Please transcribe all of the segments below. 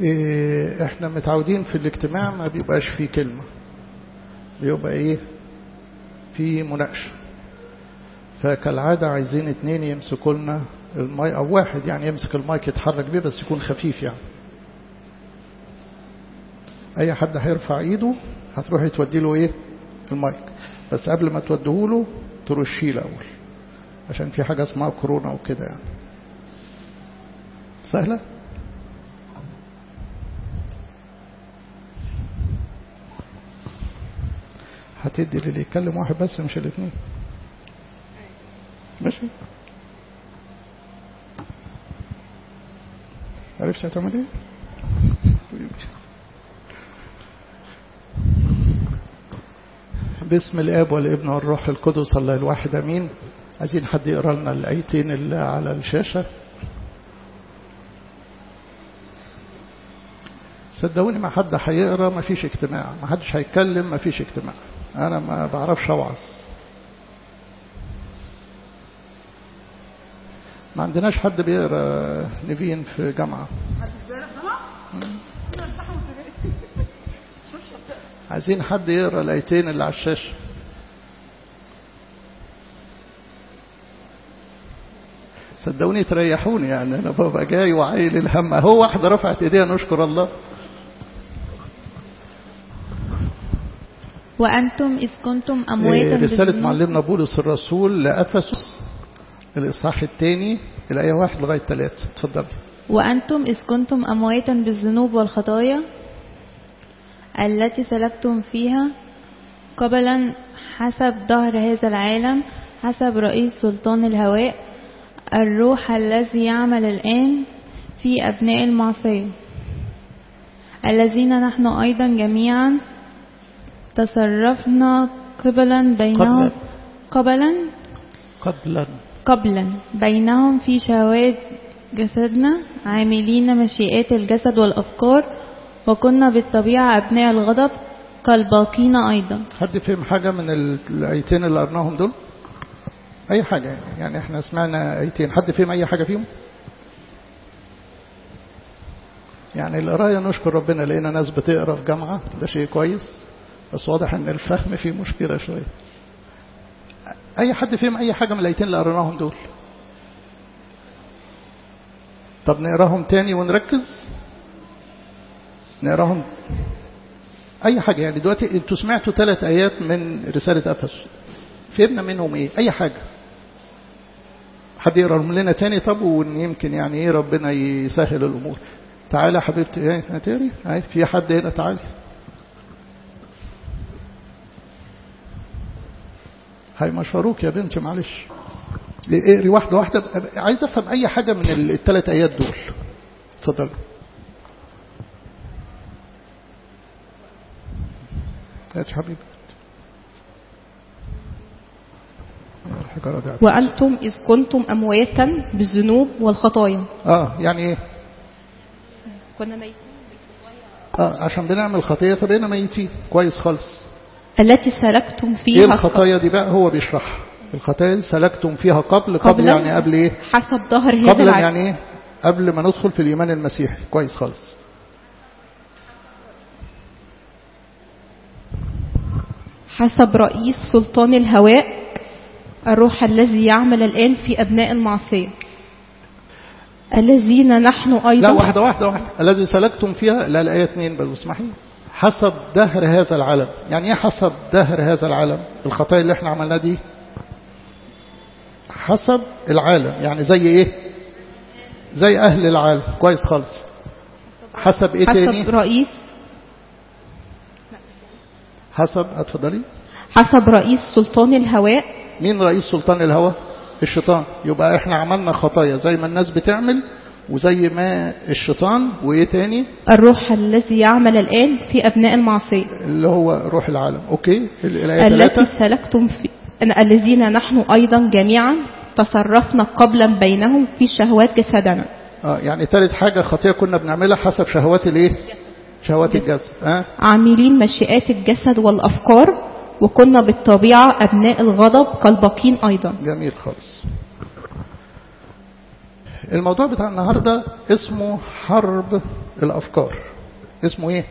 إيه احنا متعودين في الاجتماع ما بيبقاش فيه كلمة بيبقى ايه في مناقشة فكالعادة عايزين اتنين يمسكوا لنا الماي او واحد يعني يمسك المايك يتحرك بيه بس يكون خفيف يعني اي حد هيرفع ايده هتروحي تودي له ايه المايك بس قبل ما توديه له ترشيه الاول عشان في حاجة اسمها كورونا وكده يعني سهلة هتدي للي يتكلم واحد بس مش الاثنين ماشي عرفت هتعمل ايه باسم الاب والابن والروح القدس الله الواحد امين عايزين حد يقرا لنا الايتين اللي على الشاشه صدقوني ما حد هيقرا ما فيش اجتماع ما حدش هيتكلم ما فيش اجتماع انا ما بعرفش اوعظ ما عندناش حد بيقرا نبين في جامعه عايزين حد يقرا الايتين اللي على الشاشه صدقوني تريحوني يعني انا ببقى جاي وعايل الهم هو واحده رفعت ايديها نشكر الله وأنتم إذ كنتم أمواتا رسالة بالذنوب معلمنا بولس الرسول لأفسس الإصحاح الثاني الآية واحد لغاية ثلاثة اتفضل وأنتم إذ كنتم أمواتا بالذنوب والخطايا التي سلكتم فيها قبلا حسب ظهر هذا العالم حسب رئيس سلطان الهواء الروح الذي يعمل الآن في أبناء المعصية الذين نحن أيضا جميعا تصرفنا قبلا بينهم قبلا قبلا قبلا بينهم في شهوات جسدنا عاملين مشيئات الجسد والأفكار وكنا بالطبيعة أبناء الغضب كالباقين أيضا حد فهم حاجة من ال- الآيتين اللي قرناهم دول أي حاجة يعني. يعني احنا سمعنا آيتين حد فهم أي حاجة فيهم يعني القراية نشكر ربنا لقينا ناس بتقرا في جامعة ده شيء كويس بس واضح ان الفهم فيه مشكلة شوية اي حد فهم اي حاجة من الايتين اللي قريناهم دول طب نقراهم تاني ونركز نقراهم اي حاجة يعني دلوقتي انتوا سمعتوا ثلاث ايات من رسالة افسس فهمنا منهم ايه اي حاجة حد يقراهم لنا تاني طب ويمكن يعني ايه ربنا يسهل الامور تعالى يا حبيبتي ايه هتقري هاي في حد هنا تعالي هيمشروك يا بنتي معلش اقري واحده واحده عايز افهم اي حاجه من الثلاث ايات دول اتفضل هات يا حبيبي الحجاره دي عارفة. وأنتم إذ كنتم أمواتا بالذنوب والخطايا اه يعني ايه كنا ميتين اه عشان بنعمل خطيه فبقينا ميتين كويس خالص التي سلكتم ايه فيها الخطايا دي بقى هو بيشرحها الخطايا اللي سلكتم فيها قبل قبل قبلا يعني قبل ايه حسب ظهر هذا قبلا العالم يعني ايه قبل ما ندخل في الايمان المسيحي كويس خالص حسب رئيس سلطان الهواء الروح الذي يعمل الآن في أبناء المعصية الذين نحن أيضا لا واحدة واحدة واحدة الذي سلكتم فيها لا الآية اثنين بل اسمحي حسب دهر هذا العالم يعني ايه حسب دهر هذا العالم الخطايا اللي احنا عملناها دي حسب العالم يعني زي ايه زي اهل العالم كويس خالص حسب ايه تاني حسب رئيس حسب اتفضلي حسب رئيس سلطان الهواء مين رئيس سلطان الهوى الشيطان يبقى احنا عملنا خطايا زي ما الناس بتعمل وزي ما الشيطان وايه تاني الروح الذي يعمل الآن في أبناء المعصية اللي هو روح العالم اوكي ال- الايه التي ثلاثة سلكتم في أن الذين نحن أيضا جميعا تصرفنا قبلا بينهم في شهوات جسدنا اه يعني ثالث حاجة خطية كنا بنعملها حسب شهوات الايه شهوات الجسد اه عاملين مشيئات الجسد والأفكار وكنا بالطبيعة أبناء الغضب كالباقين أيضا جميل خالص الموضوع بتاع النهاردة اسمه حرب الأفكار اسمه ايه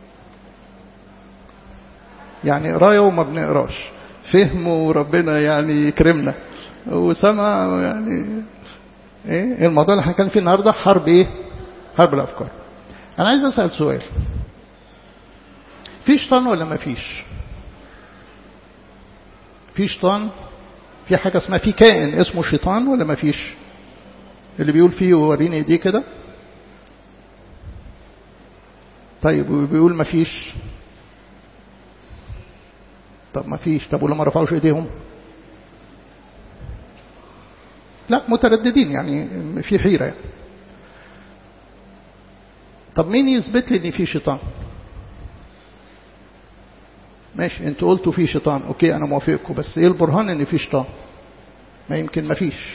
يعني قراية وما بنقراش فهم وربنا يعني يكرمنا وسمع يعني ايه الموضوع اللي احنا كان فيه النهارده حرب ايه حرب الافكار انا عايز اسال سؤال في شيطان ولا ما فيش في شيطان في حاجه اسمها في كائن اسمه شيطان ولا ما فيش اللي بيقول فيه وريني ايديه كده طيب وبيقول ما فيش طب ما فيش طب ولما رفعوش ايديهم لا مترددين يعني في حيرة يعني. طب مين يثبت لي ان في شيطان ماشي انتوا قلتوا في شيطان اوكي انا موافقكم بس ايه البرهان ان في شيطان ما يمكن ما فيش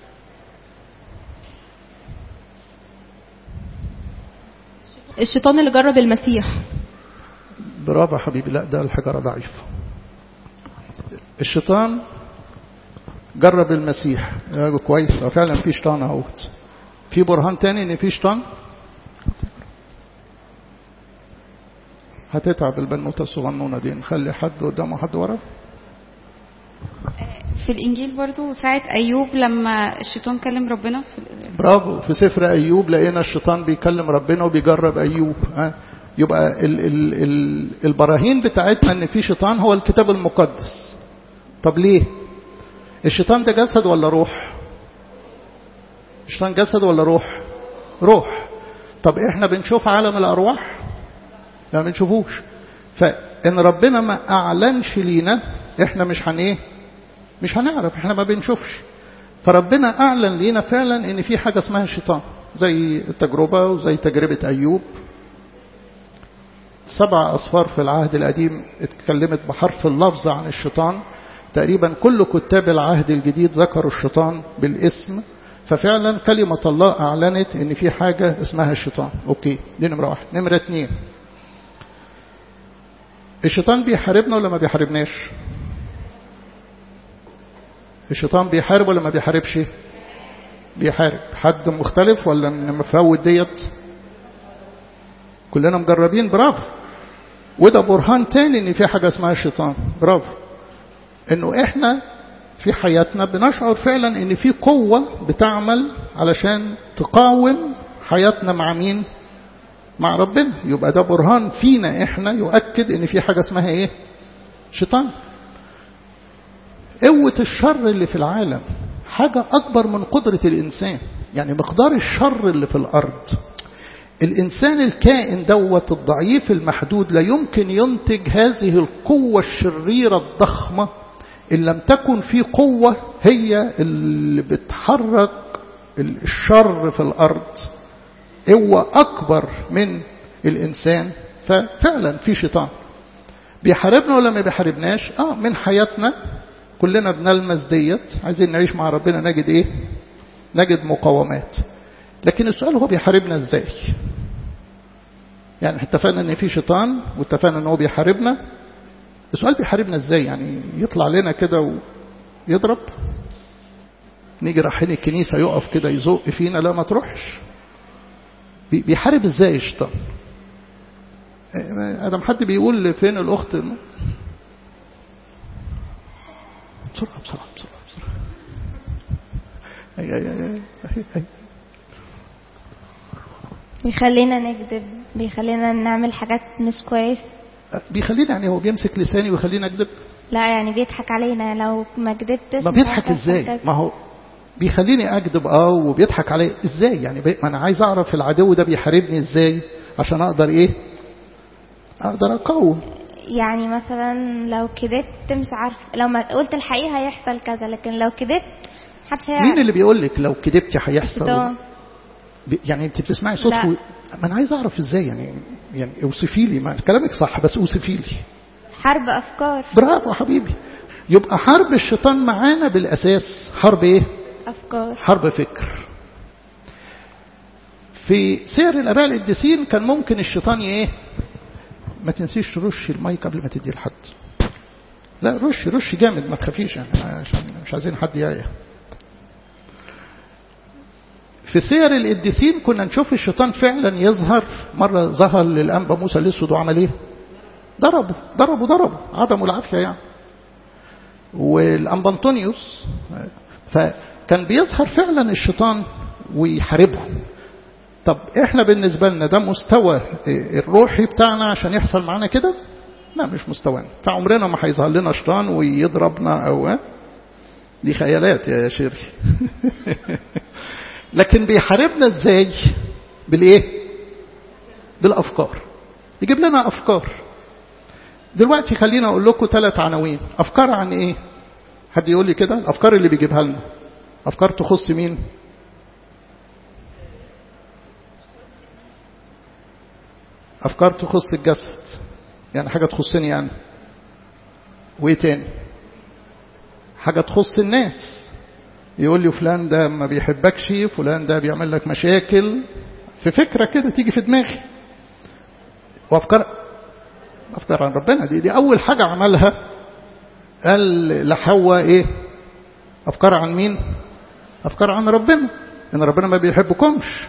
الشيطان اللي جرب المسيح برافو يا حبيبي لا ده الحجارة ضعيفة الشيطان جرب المسيح كويس فعلا في شيطان اهوت في برهان تاني ان في شيطان هتتعب البنوته الصغنونه دي نخلي حد قدامه حد ورا في الإنجيل برضو ساعة أيوب لما الشيطان كلم ربنا في برافو في سفر ايوب لقينا الشيطان بيكلم ربنا وبيجرب ايوب ها يبقى ال ال ال البراهين بتاعتنا ان في شيطان هو الكتاب المقدس طب ليه الشيطان ده جسد ولا روح الشيطان جسد ولا روح روح طب احنا بنشوف عالم الارواح لا ما بنشوفوش فان ربنا ما اعلنش لينا احنا مش هن ايه مش هنعرف احنا ما بنشوفش فربنا اعلن لينا فعلا ان في حاجه اسمها الشيطان زي التجربه وزي تجربه ايوب سبع اصفار في العهد القديم اتكلمت بحرف اللفظ عن الشيطان تقريبا كل كتاب العهد الجديد ذكروا الشيطان بالاسم ففعلا كلمة الله أعلنت إن في حاجة اسمها الشيطان أوكي دي نمرة واحد نمرة اتنين الشيطان بيحاربنا ولا ما بيحاربناش الشيطان بيحارب ولا ما بيحاربش بيحارب حد مختلف ولا مفوت ديت كلنا مجربين برافو وده برهان تاني ان في حاجة اسمها الشيطان برافو انه احنا في حياتنا بنشعر فعلا ان في قوة بتعمل علشان تقاوم حياتنا مع مين مع ربنا يبقى ده برهان فينا احنا يؤكد ان في حاجة اسمها ايه شيطان قوة الشر اللي في العالم حاجة أكبر من قدرة الإنسان يعني مقدار الشر اللي في الأرض الإنسان الكائن دوت الضعيف المحدود لا يمكن ينتج هذه القوة الشريرة الضخمة إن لم تكن في قوة هي اللي بتحرك الشر في الأرض قوة أكبر من الإنسان ففعلا في شيطان بيحاربنا ولا ما بيحاربناش اه من حياتنا كلنا بنلمس ديت عايزين نعيش مع ربنا نجد ايه نجد مقاومات لكن السؤال هو بيحاربنا ازاي يعني اتفقنا ان في شيطان واتفقنا ان هو بيحاربنا السؤال بيحاربنا ازاي يعني يطلع لنا كده ويضرب نيجي رايحين الكنيسه يقف كده يزق فينا لا ما تروحش بيحارب ازاي الشيطان ادم حد بيقول فين الاخت بسرعه بسرعه بسرعه بسرعه أي أي أي أي أي. بيخلينا نكذب بيخلينا نعمل حاجات مش كويس بيخلينا يعني هو بيمسك لساني ويخليني اكذب لا يعني بيضحك علينا لو ما كدبتش ما بيضحك ازاي ما هو بيخليني اكذب اه وبيضحك عليا ازاي يعني بي... ما انا عايز اعرف العدو ده بيحاربني ازاي عشان اقدر ايه اقدر اقاوم يعني مثلا لو كدبت مش عارف لو ما قلت الحقيقة هيحصل كذا لكن لو كدبت محدش هيعرف مين اللي بيقول لك لو كدبتي هيحصل الشيطان. بي- يعني انت بتسمعي صوت لا. و... ما انا عايز اعرف ازاي يعني يعني اوصفي لي ما كلامك صح بس اوصفي لي حرب أفكار برافو يا حبيبي يبقى حرب الشيطان معانا بالاساس حرب ايه أفكار حرب فكر في سير الاباء القديسين كان ممكن الشيطان ايه ما تنسيش ترش المايك قبل ما تدي لحد لا رش رش جامد ما تخافيش يعني عشان مش عايزين حد يعيا في سير القديسين كنا نشوف الشيطان فعلا يظهر مرة ظهر للأنبا موسى الأسود وعمل إيه؟ ضربه ضربه ضربه عدمه العافية يعني والأنبا أنطونيوس فكان بيظهر فعلا الشيطان ويحاربه طب احنا بالنسبة لنا ده مستوى الروحي بتاعنا عشان يحصل معانا كده لا مش مستوانا فعمرنا ما هيظهر لنا شيطان ويضربنا او دي خيالات يا شيري لكن بيحاربنا ازاي بالايه بالافكار يجيب لنا افكار دلوقتي خلينا اقول لكم ثلاث عناوين افكار عن ايه حد يقول لي كده الافكار اللي بيجيبها لنا افكار تخص مين افكار تخص الجسد يعني حاجه تخصني يعني وايه تاني حاجه تخص الناس يقول لي فلان ده ما بيحبكش فلان ده بيعمل لك مشاكل في فكره كده تيجي في دماغي وافكار افكار عن ربنا دي دي اول حاجه عملها قال لحواء ايه افكار عن مين افكار عن ربنا ان ربنا ما بيحبكمش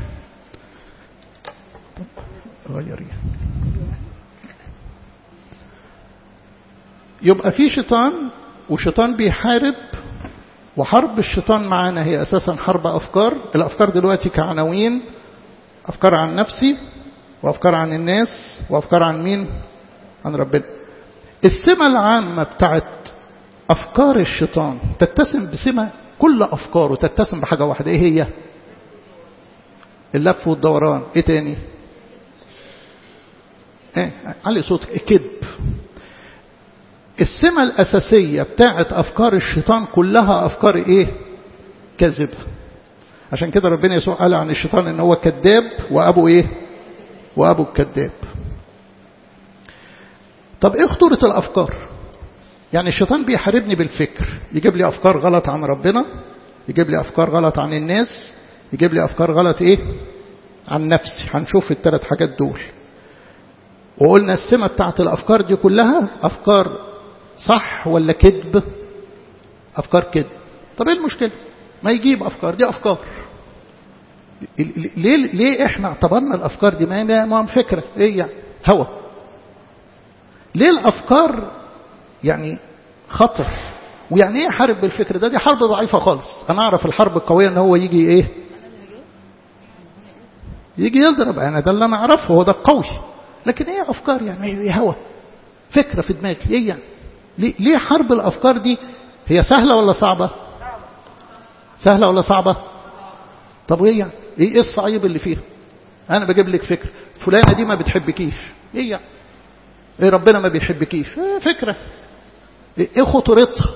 غيري يبقى في شيطان وشيطان بيحارب وحرب الشيطان معانا هي اساسا حرب افكار الافكار دلوقتي كعناوين افكار عن نفسي وافكار عن الناس وافكار عن مين عن ربنا السمة العامة بتاعت افكار الشيطان تتسم بسمة كل افكاره تتسم بحاجة واحدة ايه هي اللف والدوران ايه تاني ايه علي صوتك كذب السمة الأساسية بتاعت أفكار الشيطان كلها أفكار إيه كذب عشان كده ربنا يسوع قال عن الشيطان إن هو كذاب وأبو إيه وأبو الكذاب طب إيه خطورة الأفكار يعني الشيطان بيحاربني بالفكر يجيب لي أفكار غلط عن ربنا يجيب لي أفكار غلط عن الناس يجيب لي أفكار غلط إيه عن نفسي هنشوف الثلاث حاجات دول وقلنا السمة بتاعت الأفكار دي كلها أفكار صح ولا كذب أفكار كذب طب إيه المشكلة ما يجيب أفكار دي أفكار ليه ليه إحنا اعتبرنا الأفكار دي ما ما فكرة إيه يعني هوى ليه الأفكار يعني خطر ويعني ايه حرب بالفكر ده دي حرب ضعيفة خالص انا اعرف الحرب القوية ان هو يجي ايه يجي يضرب انا ده اللي انا اعرفه هو ده القوي لكن ايه افكار يعني ايه هوى فكرة في دماغي ايه يعني ليه, ليه حرب الافكار دي هي سهلة ولا صعبة سهلة ولا صعبة طب ايه يعني ايه الصعيب اللي فيها انا بجيب لك فكرة فلانة دي ما بتحبكيش ايه يعني ايه ربنا ما بيحبكيش ايه فكرة ايه خطورتها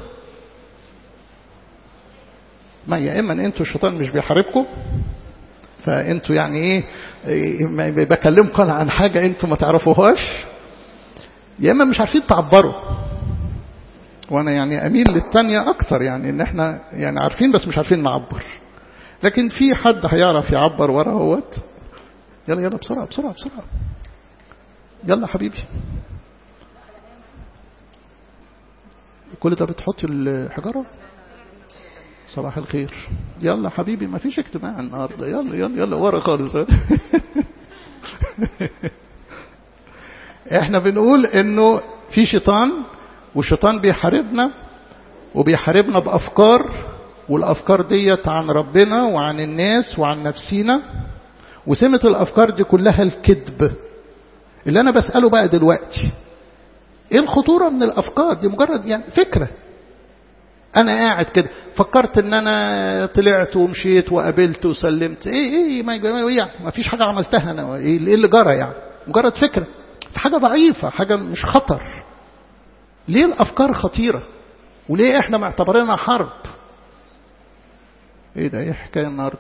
ما يا اما ان انتوا الشيطان مش بيحاربكم فانتوا يعني ايه, إيه بكلمكم عن حاجة انتوا ما تعرفوهاش يا اما مش عارفين تعبروا وانا يعني اميل للتانية اكتر يعني ان احنا يعني عارفين بس مش عارفين نعبر لكن في حد هيعرف يعبر ورا اهوت يلا يلا بسرعة بسرعة بسرعة يلا حبيبي كل ده بتحطي الحجارة صباح الخير يلا حبيبي ما فيش اجتماع النهاردة يلا يلا يلا ورا خالص احنا بنقول انه في شيطان والشيطان بيحاربنا وبيحاربنا بأفكار والأفكار ديت عن ربنا وعن الناس وعن نفسينا وسمة الأفكار دي كلها الكذب اللي أنا بسأله بقى دلوقتي ايه الخطورة من الافكار دي مجرد يعني فكرة انا قاعد كده فكرت ان انا طلعت ومشيت وقابلت وسلمت ايه ايه ما يعني ما فيش حاجة عملتها انا ايه اللي جرى يعني مجرد فكرة حاجة ضعيفة حاجة مش خطر ليه الافكار خطيرة وليه احنا معتبرينها حرب ايه ده ايه حكاية النهارده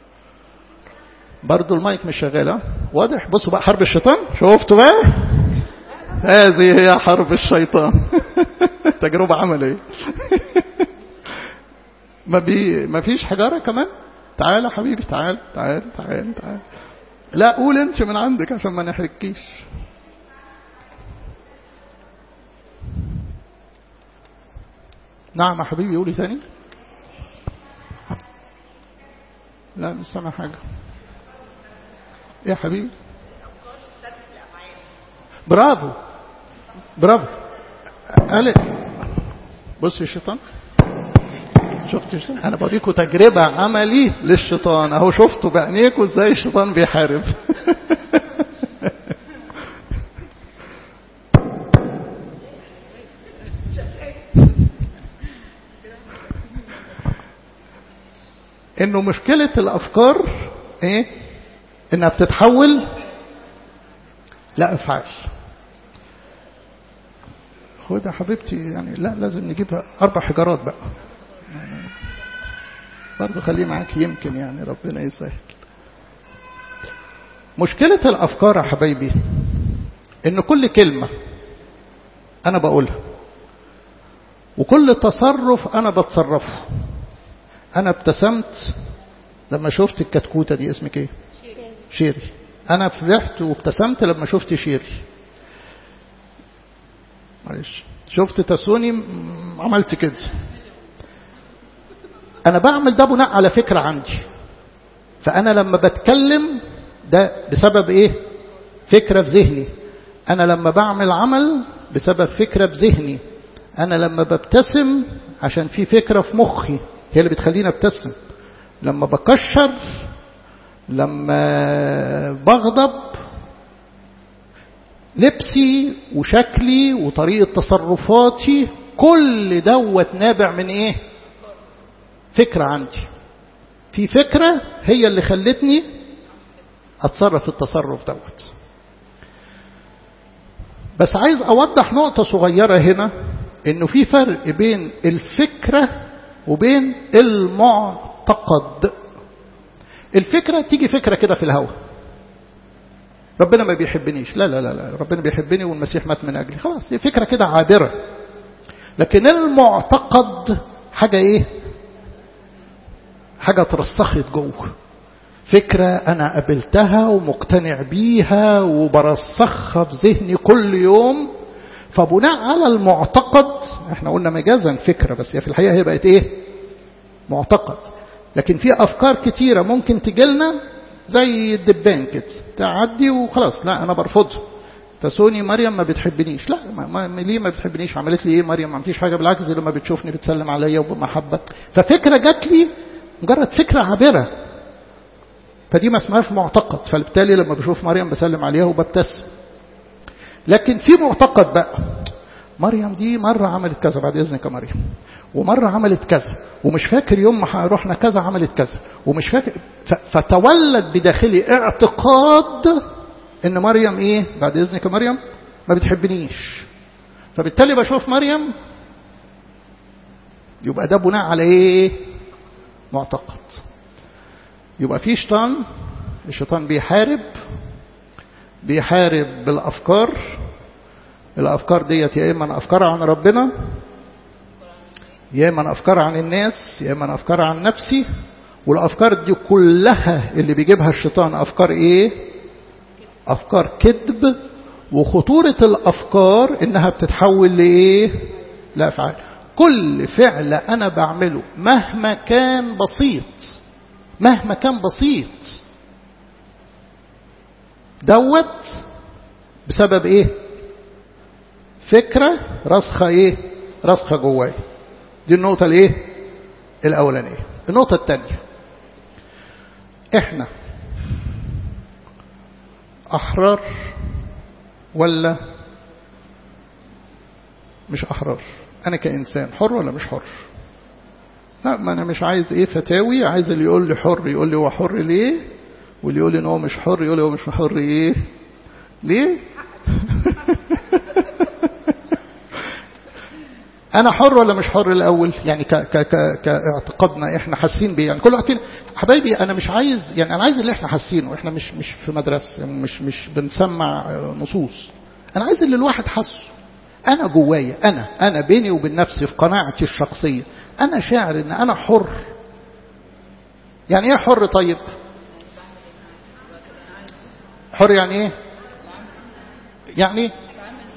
برضه المايك مش شغال واضح بصوا بقى حرب الشيطان شفتوا بقى هذه هي حرب الشيطان تجربة عملية ما بي ما فيش حجارة كمان تعال حبيبي تعال تعال تعال تعال لا قول انت من عندك عشان ما نحركيش نعم يا حبيبي قولي ثاني لا مش سامع حاجة ايه يا حبيبي برافو برافو قال بص يا الشيطان شفت الشيطان انا بوريكم تجربة عملي للشيطان اهو شفتوا بعينيكم ازاي الشيطان بيحارب انه مشكلة الافكار ايه انها بتتحول لافعال خد يا حبيبتي يعني لا لازم نجيبها اربع حجارات بقى يعني برضه خليه معاك يمكن يعني ربنا يسهل مشكلة الافكار يا حبايبي ان كل كلمة انا بقولها وكل تصرف انا بتصرفه انا ابتسمت لما شفت الكتكوتة دي اسمك ايه شيري انا فرحت وابتسمت لما شفت شيري معلش شفت تسوني عملت كده انا بعمل ده بناء على فكرة عندي فانا لما بتكلم ده بسبب ايه فكرة في ذهني انا لما بعمل عمل بسبب فكرة بذهني انا لما ببتسم عشان في فكرة في مخي هي اللي بتخليني ابتسم لما بكشر لما بغضب لبسي وشكلي وطريقة تصرفاتي كل دوت نابع من ايه فكرة عندي في فكرة هي اللي خلتني اتصرف التصرف دوت بس عايز اوضح نقطة صغيرة هنا انه في فرق بين الفكرة وبين المعتقد الفكرة تيجي فكرة كده في الهواء ربنا ما بيحبنيش لا لا لا لا ربنا بيحبني والمسيح مات من أجلي خلاص هي فكرة كده عابرة لكن المعتقد حاجة ايه حاجة ترسخت جوه فكرة أنا قبلتها ومقتنع بيها وبرسخها في ذهني كل يوم فبناء على المعتقد احنا قلنا مجازا فكرة بس هي في الحقيقة هي بقت ايه معتقد لكن في أفكار كتيرة ممكن تجيلنا زي الدبان كده تعدي وخلاص لا أنا برفضها تسوني مريم ما بتحبنيش لا ما ما ليه ما بتحبنيش عملت لي ايه مريم ما عملتيش حاجه بالعكس لما بتشوفني بتسلم عليا وبمحبه ففكره جات لي مجرد فكره عابره فدي ما اسمهاش معتقد فبالتالي لما بشوف مريم بسلم عليها وببتسم لكن في معتقد بقى مريم دي مرة عملت كذا بعد إذنك يا مريم ومرة عملت كذا ومش فاكر يوم ما رحنا كذا عملت كذا ومش فاكر فتولد بداخلي اعتقاد ان مريم ايه بعد إذنك يا مريم ما بتحبنيش فبالتالي بشوف مريم يبقى ده بناء على ايه معتقد يبقى في شيطان الشيطان بيحارب بيحارب بالافكار الافكار ديت يا اما افكار عن ربنا يا اما افكار عن الناس يا اما افكار عن نفسي والافكار دي كلها اللي بيجيبها الشيطان افكار ايه افكار كذب وخطورة الافكار انها بتتحول لايه لافعال كل فعل انا بعمله مهما كان بسيط مهما كان بسيط دوت بسبب ايه فكرة راسخة ايه راسخة جواي دي النقطة الايه الاولانية النقطة الثانية احنا احرار ولا مش احرار انا كانسان حر ولا مش حر لا ما انا مش عايز ايه فتاوي عايز اللي يقول لي حر يقول لي هو حر ليه واللي يقول لي ان هو مش حر يقول لي هو مش حر ايه ليه انا حر ولا مش حر الاول يعني ك ك ك كاعتقادنا احنا حاسين بيه يعني كل واحد حبايبي انا مش عايز يعني انا عايز اللي احنا حاسينه احنا مش مش في مدرسه مش مش بنسمع نصوص انا عايز اللي الواحد حاسه انا جوايا انا انا بيني وبين نفسي في قناعتي الشخصيه انا شاعر ان انا حر يعني ايه حر طيب حر يعني ايه يعني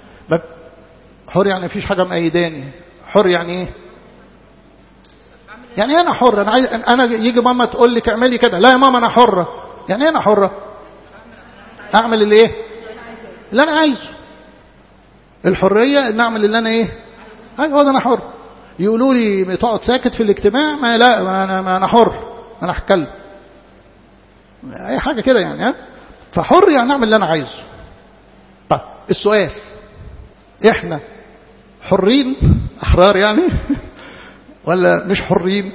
حر يعني مفيش حاجه مأيداني حر يعني ايه يعني ايه انا حر انا عايز انا يجي ماما تقول لك اعملي كده لا يا ماما انا حره يعني ايه انا حره اعمل اللي ايه اللي انا عايزه الحريه ان اعمل اللي انا ايه ايوه ده انا حر يقولوا لي تقعد ساكت في الاجتماع ما لا ما انا ما انا حر انا هتكلم اي حاجه كده يعني ها فحر يعني اعمل اللي انا عايزه طيب السؤال احنا حرين احرار يعني ولا مش حرين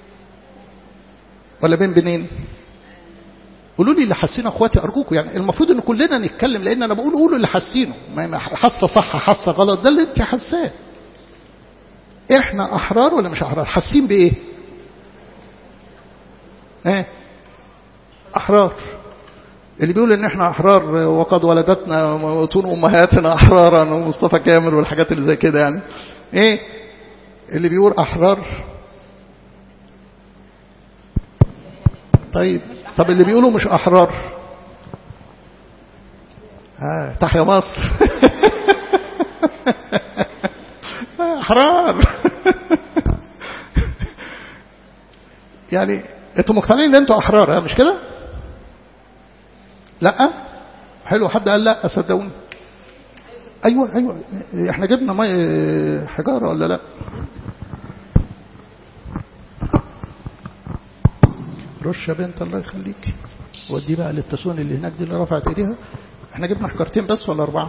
ولا بين بينين قولوا لي اللي حاسينه اخواتي ارجوكم يعني المفروض ان كلنا نتكلم لان انا بقول قولوا اللي حاسينه ما حاسه صح حاسه غلط ده اللي انت حاساه احنا احرار ولا مش احرار حاسين بايه ايه احرار اللي بيقول ان احنا احرار وقد ولدتنا بطون امهاتنا احرارا ومصطفى كامل والحاجات اللي زي كده يعني ايه اللي بيقول احرار طيب طب اللي بيقولوا مش احرار ها تحيا مصر احرار يعني انتوا مقتنعين ان انتوا احرار مش كده لا حلو حد قال لا صدقوني ايوه ايوه احنا جبنا مي حجاره ولا لا رش يا بنت الله يخليك ودي بقى للتسون اللي هناك دي اللي رفعت ايديها احنا جبنا حجرتين بس ولا اربعه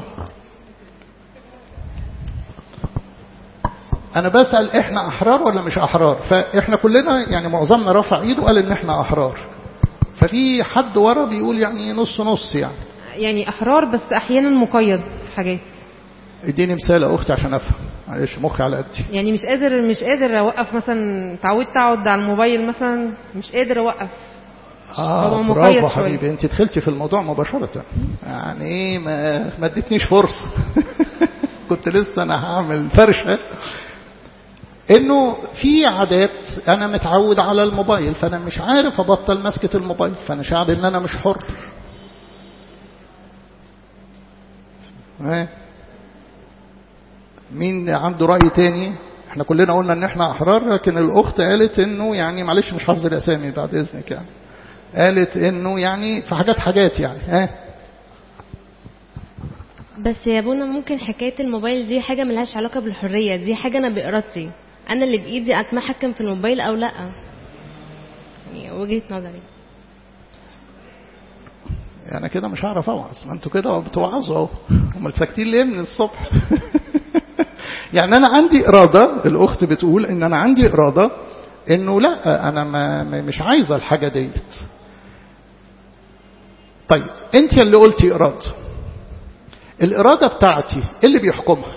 انا بسال احنا احرار ولا مش احرار فاحنا كلنا يعني معظمنا رفع ايده وقال ان احنا احرار ففي حد ورا بيقول يعني نص نص يعني يعني احرار بس احيانا مقيد حاجات اديني مثال يا اختي عشان افهم معلش مخي على قدي يعني مش قادر مش قادر اوقف مثلا تعودت اقعد على الموبايل مثلا مش قادر اوقف اه هو مقيد برافو شوية. حبيبي انت دخلتي في الموضوع مباشره يعني ايه ما ما اديتنيش فرصه كنت لسه انا هعمل فرشه انه في عادات انا متعود على الموبايل فانا مش عارف ابطل مسكه الموبايل فانا شاعر ان انا مش حر ها؟ مين عنده رأي تاني احنا كلنا قلنا ان احنا احرار لكن الاخت قالت انه يعني معلش مش حافظ الاسامي بعد اذنك يعني قالت انه يعني في حاجات حاجات يعني ها بس يا بونا ممكن حكاية الموبايل دي حاجة ملهاش علاقة بالحرية دي حاجة أنا بإرادتي أنا اللي بإيدي أتمحكم في الموبايل أو لأ يعني وجهة نظري انا كده مش هعرف اوعظ ما انتوا كده بتوعظوا اهو امال ساكتين ليه من الصبح يعني انا عندي اراده الاخت بتقول ان انا عندي اراده انه لا انا ما ما- مش عايزه الحاجه ديت طيب انت اللي قلتي اراده الاراده بتاعتي إيه اللي بيحكمها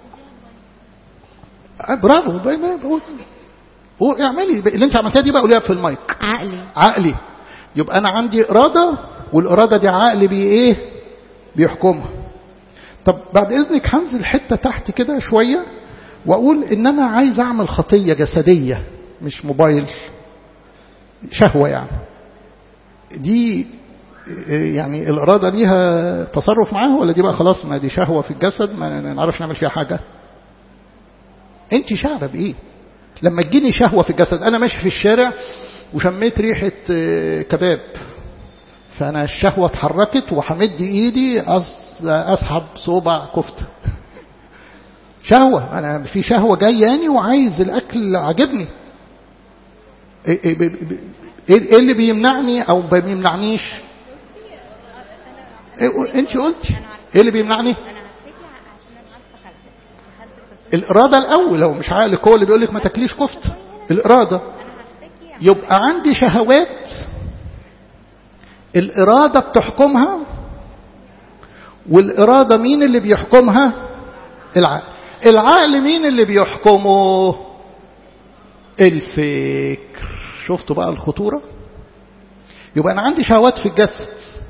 آه، برافو ب- ب- قول قول اعملي اللي انت عملتها دي بقى قوليها في المايك عقلي عقلي يبقى انا عندي اراده والاراده دي عقلي بي ايه بيحكمها طب بعد اذنك هنزل حته تحت كده شويه واقول ان انا عايز اعمل خطيه جسديه مش موبايل شهوه يعني دي إيه يعني الاراده ليها تصرف معاها ولا دي بقى خلاص ما دي شهوه في الجسد ما نعرفش نعمل فيها حاجه انت شعره بايه لما تجيني شهوة في الجسد أنا ماشي في الشارع وشميت ريحة آه، كباب فأنا الشهوة اتحركت وحمد إيدي أس- أسحب صوبع كفتة شهوة أنا في شهوة جاياني وعايز الأكل عجبني إيه إيه ب- ب- إيه اللي بيمنعني أو ما بيمنعنيش إيه أنت قلتي إيه اللي بيمنعني الإرادة الأول لو مش عقلك هو اللي بيقول لك ما تاكليش كفتة الإرادة يبقى عندي شهوات الإرادة بتحكمها والإرادة مين اللي بيحكمها العقل العقل مين اللي بيحكمه الفكر شفتوا بقى الخطورة يبقى أنا عندي شهوات في الجسد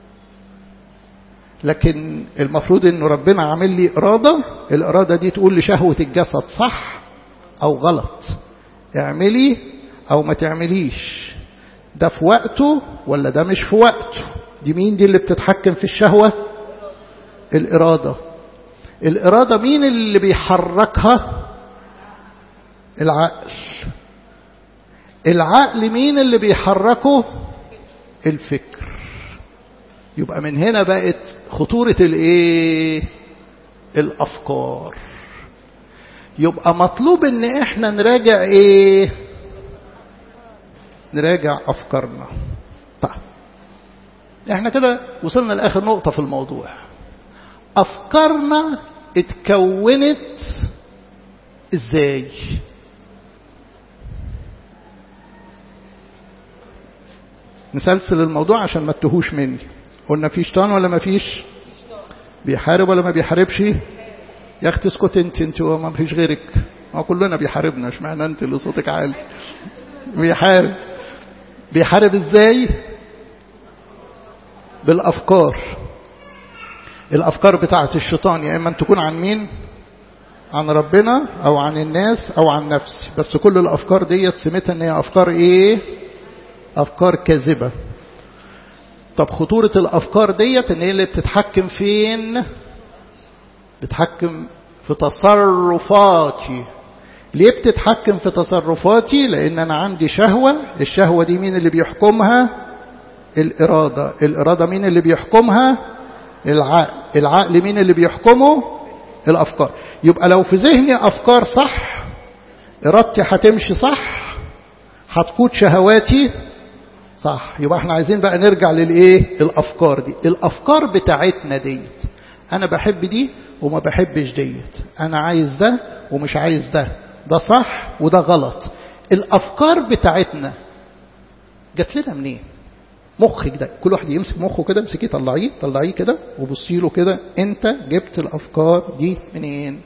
لكن المفروض انه ربنا عامل لي اراده الاراده دي تقول لشهوه الجسد صح او غلط اعملي او ما تعمليش ده في وقته ولا ده مش في وقته دي مين دي اللي بتتحكم في الشهوه الاراده الاراده مين اللي بيحركها العقل العقل مين اللي بيحركه الفكر يبقى من هنا بقت خطورة الايه الافكار يبقى مطلوب ان احنا نراجع ايه نراجع افكارنا طيب احنا كده وصلنا لاخر نقطة في الموضوع افكارنا اتكونت ازاي نسلسل الموضوع عشان ما تتهوش مني قلنا في شيطان ولا ما فيش بيحارب ولا ما بيحاربش يا اختي اسكت انت انت ما فيش غيرك ما كلنا بيحاربنا اشمعنى انت اللي صوتك عالي بيحارب بيحارب ازاي بالافكار الافكار بتاعت الشيطان يا اما ان تكون عن مين عن ربنا او عن الناس او عن نفسي بس كل الافكار ديت سمتها ان هي افكار ايه افكار كاذبه طب خطوره الافكار ديت ان هي اللي بتتحكم فين بتحكم في تصرفاتي ليه بتتحكم في تصرفاتي لان انا عندي شهوه الشهوه دي مين اللي بيحكمها الاراده الاراده مين اللي بيحكمها العقل العقل مين اللي بيحكمه الافكار يبقى لو في ذهني افكار صح ارادتي هتمشي صح هتقود شهواتي صح يبقى احنا عايزين بقى نرجع للايه الافكار دي الافكار بتاعتنا ديت انا بحب دي وما بحبش ديت انا عايز ده ومش عايز ده ده صح وده غلط الافكار بتاعتنا جات لنا منين مخك ده كل واحد يمسك مخه كده امسكيه طلعيه طلعيه كده وبصي له كده انت جبت الافكار دي منين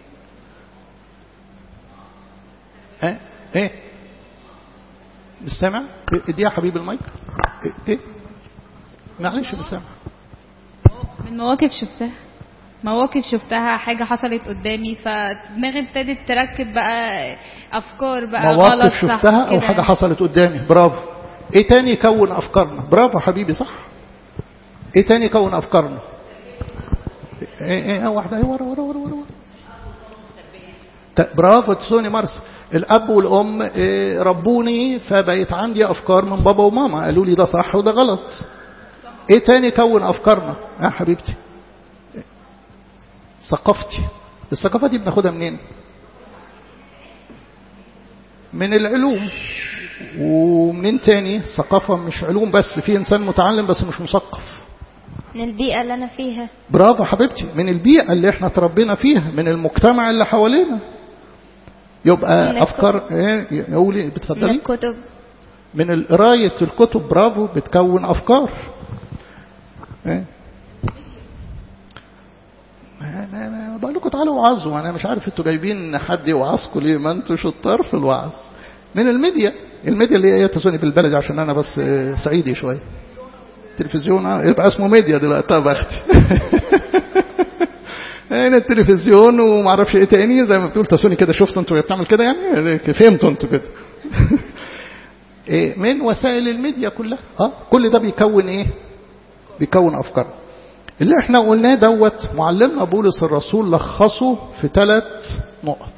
ها ايه مش سامع ادي يا حبيب المايك ايه, إيه؟ معلش مش سامع من مواقف شفتها مواقف شفتها حاجة حصلت قدامي فدماغي ابتدت تركب بقى أفكار بقى غلط مواقف صح شفتها او كده. حاجه حصلت قدامي برافو ايه تاني يكون افكارنا برافو حبيبي صح ايه تاني يكون افكارنا ايه ايه واحده ايه ورا ورا ورا ورا ورا. ت- برافو تسوني مارس الاب والام إيه، ربوني فبقيت عندي افكار من بابا وماما قالوا لي ده صح وده غلط ايه تاني يكون افكارنا يا حبيبتي ثقافتي الثقافه دي بناخدها منين من العلوم ومنين تاني ثقافة مش علوم بس في إنسان متعلم بس مش مثقف من البيئة اللي أنا فيها برافو حبيبتي من البيئة اللي احنا تربينا فيها من المجتمع اللي حوالينا من يبقى الكتب. أفكار ايه قولي من بتفضلي الكتب من القراية الكتب برافو بتكون أفكار ايه ما ما ما بقول لكم تعالوا وعظوا انا مش عارف انتوا جايبين حد يوعظكم ليه ما انتوا شطار في الوعظ من الميديا الميديا اللي هي تسوني بالبلدي عشان انا بس آه، صعيدي شويه تلفزيون آه، يبقى اسمه ميديا دلوقتي طب اختي هنا التلفزيون وما اعرفش ايه تاني زي ما بتقول تسوني كده شفتوا انتوا وهي بتعمل كده يعني فهمتوا انتوا كده إيه، من وسائل الميديا كلها اه كل ده بيكون ايه بيكون افكار اللي احنا قلناه دوت معلمنا بولس الرسول لخصه في ثلاث نقط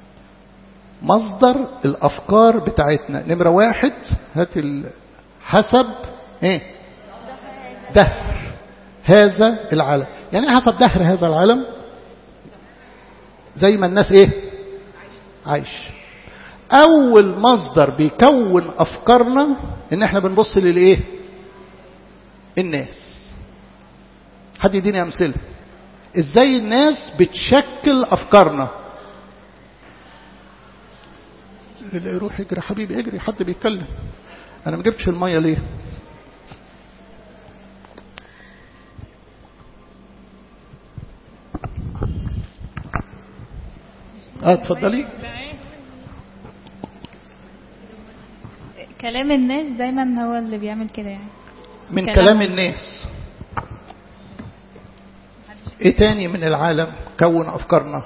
مصدر الافكار بتاعتنا نمره واحد هات ال- حسب ايه دهر هذا العالم يعني ايه حسب دهر هذا العالم زي ما الناس ايه عايش اول مصدر بيكون افكارنا ان احنا بنبص للايه الناس حد يديني امثله ازاي الناس بتشكل افكارنا لا، روح اجري حبيبي اجري حد بيتكلم انا ما جبتش الميه ليه اه اتفضلي كلام الناس دايما هو اللي بيعمل كده يعني من كلام. كلام الناس ايه تاني من العالم كون افكارنا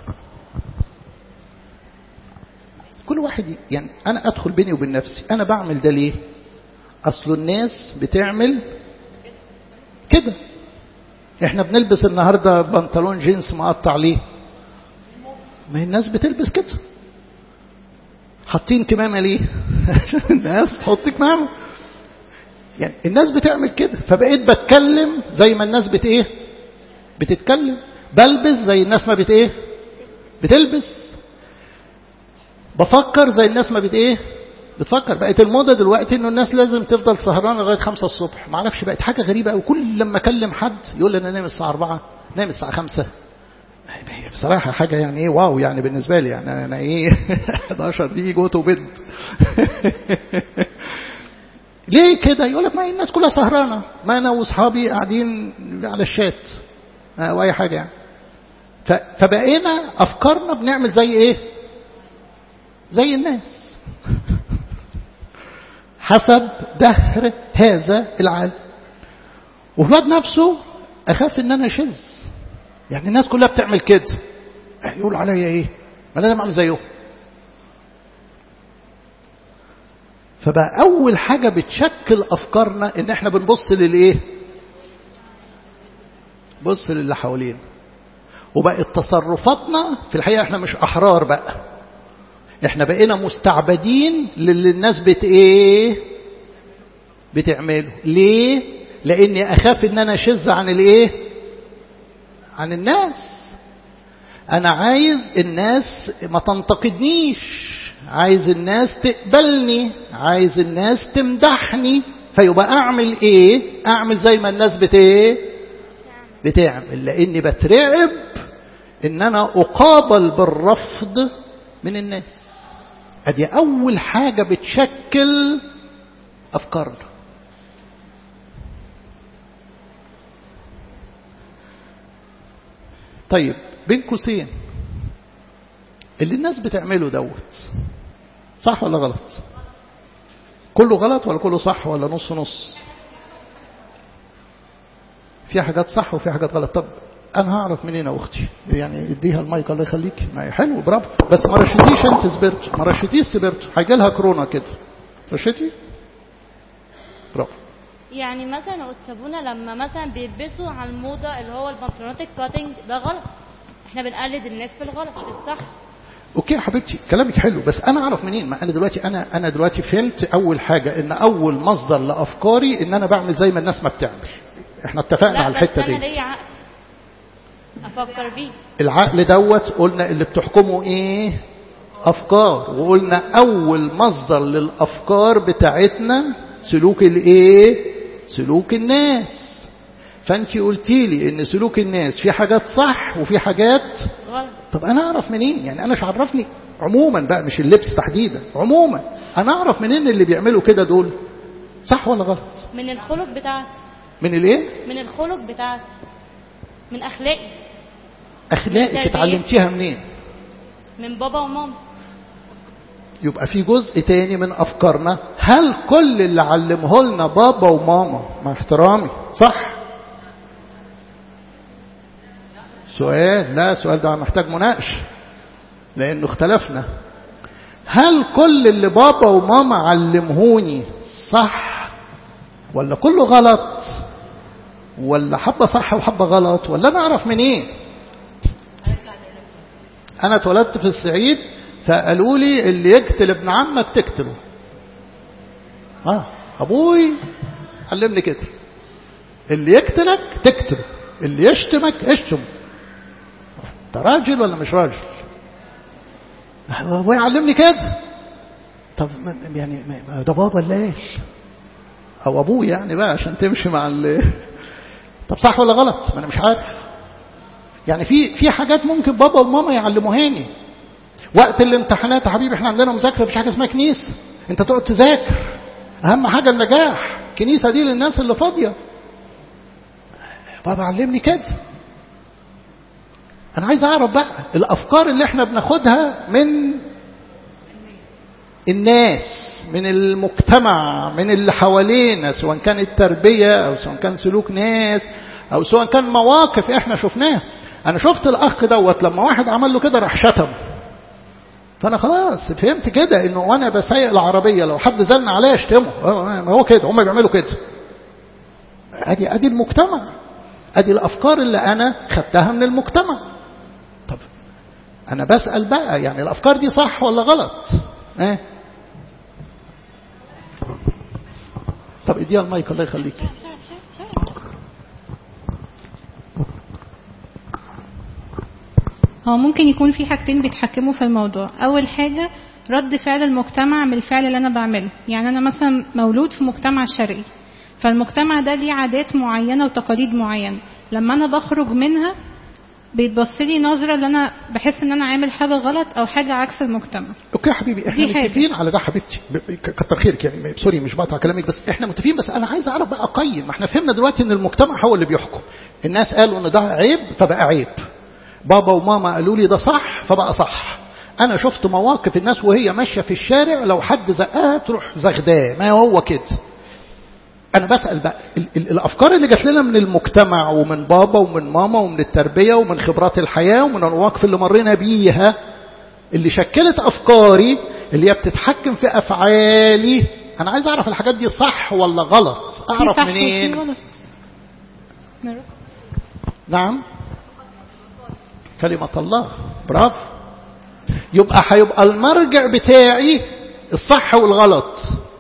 كل واحد ي- يعني انا ادخل بيني وبين نفسي انا بعمل ده ليه اصل الناس بتعمل كده احنا بنلبس النهارده بنطلون جينز مقطع ليه ما هي الناس بتلبس كده حاطين كمامه ليه عشان الناس تحطك معاهم يعني الناس بتعمل كده فبقيت بتكلم زي ما الناس بت ايه بتتكلم بلبس زي الناس ما بت ايه بتلبس بفكر زي الناس ما بت ايه بتفكر بقت الموضة دلوقتي انه الناس لازم تفضل سهرانة لغاية خمسة الصبح ما اعرفش بقت حاجة غريبة وكل لما اكلم حد يقول لي انا نايم الساعة أربعة نايم الساعة خمسة هي بصراحة حاجة يعني ايه واو يعني بالنسبة لي يعني انا ايه 11 دي جو تو بيد ليه كده يقول لك ما الناس كلها سهرانة ما انا واصحابي قاعدين على الشات او اي حاجة يعني فبقينا افكارنا بنعمل زي ايه زي الناس حسب دهر هذا العالم وفي الوقت نفسه اخاف ان انا شذ يعني الناس كلها بتعمل كده يقول عليا ايه ما لازم اعمل زيهم فبقى اول حاجة بتشكل افكارنا ان احنا بنبص للايه بص للي حوالينا وبقت تصرفاتنا في الحقيقة احنا مش احرار بقى احنا بقينا مستعبدين للي الناس بت ايه بتعمله ليه لاني اخاف ان انا اشذ عن الايه عن الناس انا عايز الناس ما تنتقدنيش عايز الناس تقبلني عايز الناس تمدحني فيبقى اعمل ايه اعمل زي ما الناس بت ايه بتعمل لاني بترعب ان انا اقابل بالرفض من الناس ادي اول حاجة بتشكل افكارنا طيب بين قوسين اللي الناس بتعمله دوت صح ولا غلط كله غلط ولا كله صح ولا نص نص في حاجات صح وفي حاجات غلط طب انا هعرف منين يا اختي يعني اديها المايك الله يخليك ما حلو برافو بس ما رشيتيش انت سبرت ما رشيتيش سبرت هيجي لها كورونا كده رشيتي برافو يعني مثلا قدسابونا لما مثلا بيلبسوا على الموضة اللي هو البنطلونات الكاتنج ده غلط احنا بنقلد الناس في الغلط في الصح اوكي يا حبيبتي كلامك حلو بس انا اعرف منين ما انا دلوقتي انا انا دلوقتي فهمت اول حاجه ان اول مصدر لافكاري ان انا بعمل زي ما الناس ما بتعمل احنا اتفقنا لا على الحته بس انا دي ليا عقل افكر بيه العقل دوت قلنا اللي بتحكمه ايه افكار وقلنا اول مصدر للافكار بتاعتنا سلوك الايه سلوك الناس فانت قلتي لي ان سلوك الناس في حاجات صح وفي حاجات غلط طب انا اعرف منين يعني انا مش عرفني عموما بقى مش اللبس تحديدا عموما انا اعرف منين اللي بيعملوا كده دول صح ولا غلط من الخلق بتاعتي من الايه من الخلق بتاعتي من اخلاقي اخلاقك تربية. اتعلمتيها منين من بابا وماما يبقى في جزء تاني من افكارنا هل كل اللي علمه لنا بابا وماما مع احترامي صح سؤال لا السؤال ده محتاج مناقشه لانه اختلفنا هل كل اللي بابا وماما علمهوني صح ولا كله غلط ولا حبه صح وحبه غلط ولا انا اعرف منين انا اتولدت في الصعيد فقالوا لي اللي يقتل ابن عمك تقتله اه ابوي علمني كده اللي يقتلك تقتله اللي يشتمك اشتم انت راجل ولا مش راجل ابوي علمني كده طب ما- يعني ما- ده بابا اللي قال او ابوي يعني بقى عشان تمشي مع ال طب صح ولا غلط ما انا مش عارف يعني في في حاجات ممكن بابا وماما يعلموهاني وقت الامتحانات يا حبيبي احنا عندنا مذاكره مفيش حاجه اسمها كنيسه انت تقعد تذاكر اهم حاجه النجاح الكنيسه دي للناس اللي فاضيه بابا علمني كده انا عايز اعرف بقى الافكار اللي احنا بناخدها من الناس من المجتمع من اللي حوالينا سواء كانت تربية أو سواء كان سلوك ناس أو سواء كان مواقف إحنا شفناها أنا شفت الأخ دوت لما واحد عمل له كده راح شتم فأنا خلاص فهمت كده إنه وأنا بسايق العربية لو حد زلنا عليا اشتمه ما هو كده هم بيعملوا كده أدي أدي المجتمع أدي الأفكار اللي أنا خدتها من المجتمع طب أنا بسأل بقى يعني الأفكار دي صح ولا غلط؟ إيه؟ طب اديها المايك الله يخليك هو ممكن يكون في حاجتين بيتحكموا في الموضوع اول حاجه رد فعل المجتمع من الفعل اللي انا بعمله يعني انا مثلا مولود في مجتمع شرقي فالمجتمع ده ليه عادات معينه وتقاليد معينه لما انا بخرج منها بيتبص لي نظره اللي انا بحس ان انا عامل حاجه غلط او حاجه عكس المجتمع اوكي يا حبيبي احنا دي حاجة. متفقين على ده حبيبتي ب- ب- كتر خيرك يعني سوري مش بقطع كلامك بس احنا متفقين بس انا عايز اعرف بقى اقيم ما احنا فهمنا دلوقتي ان المجتمع هو اللي بيحكم الناس قالوا ان ده عيب فبقى عيب بابا وماما قالوا لي ده صح فبقى صح انا شفت مواقف الناس وهي ماشيه في الشارع لو حد زقها تروح زغداه ما هو كده انا بسال بقى ال ال الافكار اللي جات لنا من المجتمع ومن بابا ومن ماما ومن التربيه ومن خبرات الحياه ومن المواقف اللي مرينا بيها اللي شكلت افكاري اللي هي بتتحكم في افعالي انا عايز اعرف الحاجات دي صح ولا غلط في اعرف صح وفي منين غلط نعم كلمة الله برافو يبقى هيبقى المرجع بتاعي الصح والغلط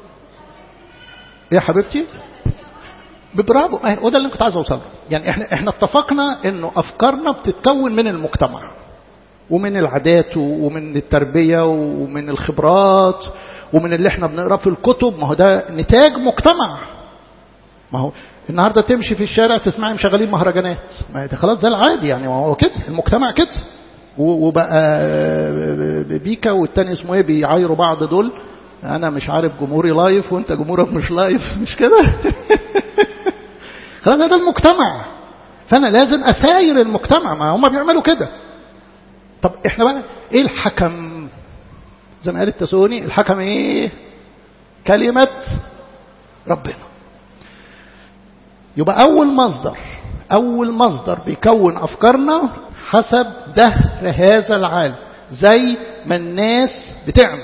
يا حبيبتي برافو أهي، وده اللي كنت عايز اوصله يعني احنا احنا اتفقنا انه افكارنا بتتكون من المجتمع ومن العادات ومن التربيه ومن الخبرات ومن اللي احنا بنقراه في الكتب ما هو ده نتاج مجتمع ما هو النهارده تمشي في الشارع تسمعي مشغلين مهرجانات ما ده خلاص ده العادي يعني ما هو كده المجتمع كده و- وبقى بيكا والتاني اسمه ايه بيعايروا بعض دول انا مش عارف جمهوري لايف وانت جمهورك مش لايف مش كده خلاص ده المجتمع فانا لازم اساير المجتمع ما هم بيعملوا كده طب احنا بقى ايه الحكم زي ما قال التسوني الحكم ايه كلمه ربنا يبقى أول مصدر أول مصدر بيكون أفكارنا حسب دهر هذا العالم زي ما الناس بتعمل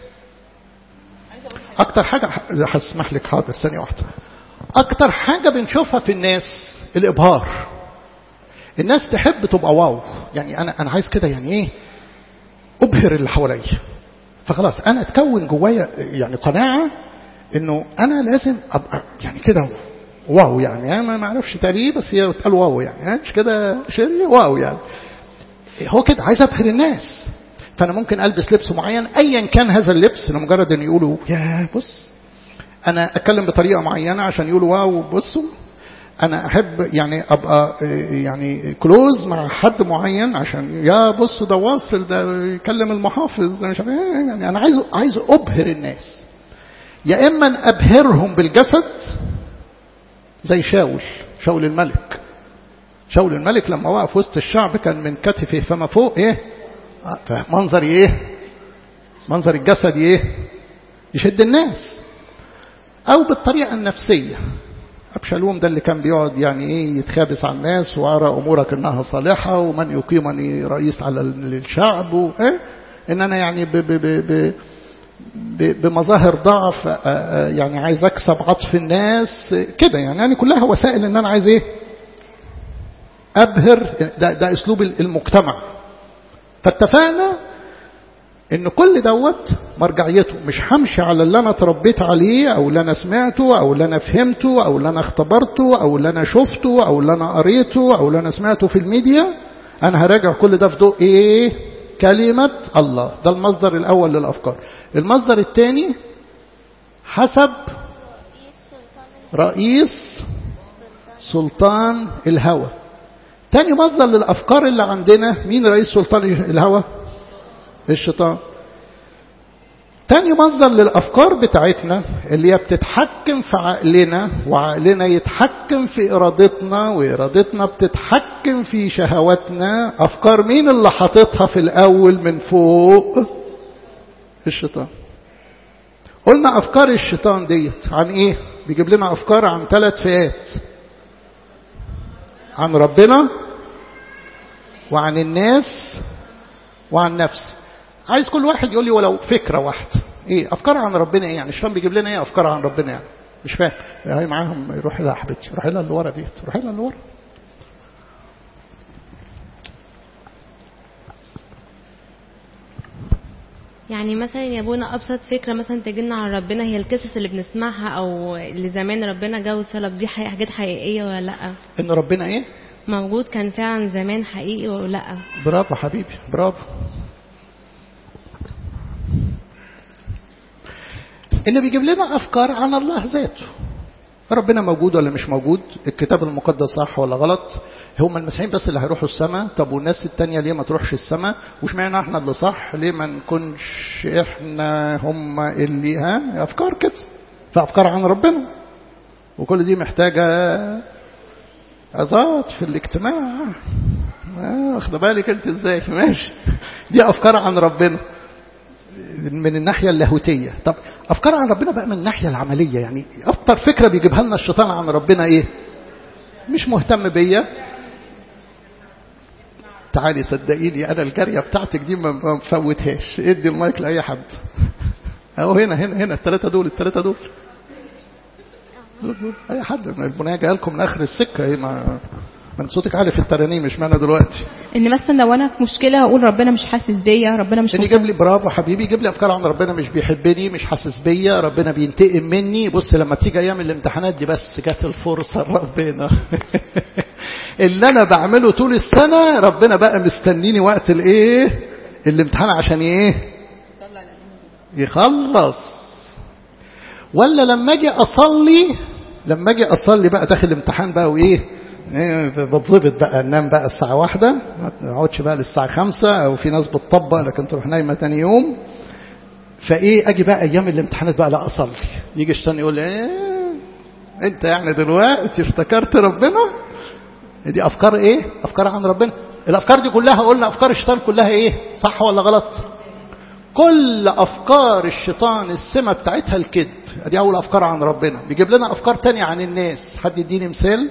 أكتر حاجة هسمح لك حاضر ثانية واحدة أكتر حاجة بنشوفها في الناس الإبهار الناس تحب تبقى واو يعني أنا أنا عايز كده يعني إيه أبهر اللي حواليا فخلاص أنا اتكون جوايا يعني قناعة إنه أنا لازم أبقى يعني كده واو يعني أنا ما اعرفش تقريبا بس هي بتقال واو يعني ها؟ مش كده شيء واو يعني هو كده عايز ابهر الناس فانا ممكن البس لبس معين ايا كان هذا اللبس لمجرد ان يقولوا يا بص انا اتكلم بطريقه معينه عشان يقولوا واو بصوا انا احب يعني ابقى يعني كلوز مع حد معين عشان يا بصوا ده واصل ده يكلم المحافظ ده مش عارف إيه، يعني انا عايز عايز ابهر الناس يا اما ابهرهم بالجسد زي شاول شاول الملك شاول الملك لما وقف وسط الشعب كان من كتفه فما فوق ايه آه، منظر ايه منظر الجسد ايه يشد الناس او بالطريقه النفسيه ابشالوم ده اللي كان بيقعد يعني ايه يتخابس على الناس وارى امورك انها صالحه ومن يقيمني رئيس على الشعب وايه ان انا يعني ب ب ب ب ب- بمظاهر ضعف آه، آه، يعني عايز اكسب عطف الناس آه، كده يعني يعني كلها وسائل ان انا عايز ايه ابهر ده, ده اسلوب المجتمع فاتفقنا ان كل دوت مرجعيته مش همشي على اللي انا اتربيت عليه او اللي انا سمعته او اللي انا فهمته او اللي انا اختبرته او اللي انا شفته او اللي انا قريته او اللي انا سمعته في الميديا انا هراجع كل ده في ضوء ايه كلمة الله ده المصدر الاول للافكار المصدر الثاني حسب رئيس سلطان الهوى تاني مصدر للافكار اللي عندنا مين رئيس سلطان الهوى الشيطان تاني مصدر للأفكار بتاعتنا اللي هي بتتحكم في عقلنا وعقلنا يتحكم في إرادتنا وإرادتنا بتتحكم في شهواتنا أفكار مين اللي حاططها في الأول من فوق الشيطان قلنا أفكار الشيطان ديت عن إيه بيجيب لنا أفكار عن ثلاث فئات عن ربنا وعن الناس وعن نفسي عايز كل واحد يقول لي ولو فكرة واحدة ايه افكار عن ربنا ايه يعني الشيطان بيجيب لنا ايه افكار عن ربنا يعني مش فاهم هي معاهم روح لها حبيبتي روح لها اللي ورا ديت روح لها اللي ورا يعني مثلا يا ابونا ابسط فكره مثلا تجينا عن ربنا هي القصص اللي بنسمعها او اللي زمان ربنا جو صلب دي حقيقة حاجات حقيقيه ولا لا ان ربنا ايه موجود كان فعلا زمان حقيقي ولا لا برافو حبيبي برافو ان بيجيب لنا افكار عن الله ذاته ربنا موجود ولا مش موجود الكتاب المقدس صح ولا غلط هم المسيحيين بس اللي هيروحوا السماء طب والناس التانية ليه ما تروحش السماء وش معنى احنا اللي صح ليه ما نكونش احنا هم اللي ها افكار كده فافكار عن ربنا وكل دي محتاجة عظات في الاجتماع واخد بالك انت ازاي ماشي دي افكار عن ربنا من الناحية اللاهوتية طب أفكار عن ربنا بقى من الناحية العملية يعني أكتر فكرة بيجيبها لنا الشيطان عن ربنا إيه مش مهتم بيا تعالي صدقيني أنا الجارية بتاعتك دي ما مفوتهاش ادي المايك لأي حد أهو هنا هنا هنا الثلاثة دول الثلاثة دول دول دول أي حد من البناية جاي لكم من آخر السكة إيه ما من صوتك عالي في الترانيم مش معنى دلوقتي ان مثلا لو انا في مشكله هقول ربنا مش حاسس بيا ربنا مش اللي يجيب لي برافو حبيبي يجيب لي افكار عن ربنا مش بيحبني مش حاسس بيا ربنا بينتقم مني بص لما بتيجي ايام الامتحانات دي بس جت الفرصه ربنا اللي انا بعمله طول السنه ربنا بقى مستنيني وقت الايه الامتحان عشان ايه يخلص ولا لما اجي اصلي لما اجي اصلي بقى داخل الامتحان بقى وايه بتظبط بقى ننام بقى الساعة واحدة ما تقعدش بقى للساعة خمسة أو في ناس بتطبق لكن تروح نايمة تاني يوم فإيه أجي بقى أيام الامتحانات بقى لا أصلي يجي الشيطان يقول إيه أنت يعني دلوقتي افتكرت ربنا دي أفكار إيه أفكار عن ربنا الأفكار دي كلها قلنا أفكار الشيطان كلها إيه صح ولا غلط كل أفكار الشيطان السمة بتاعتها الكذب دي أول أفكار عن ربنا بيجيب لنا أفكار تانية عن الناس حد يديني مثال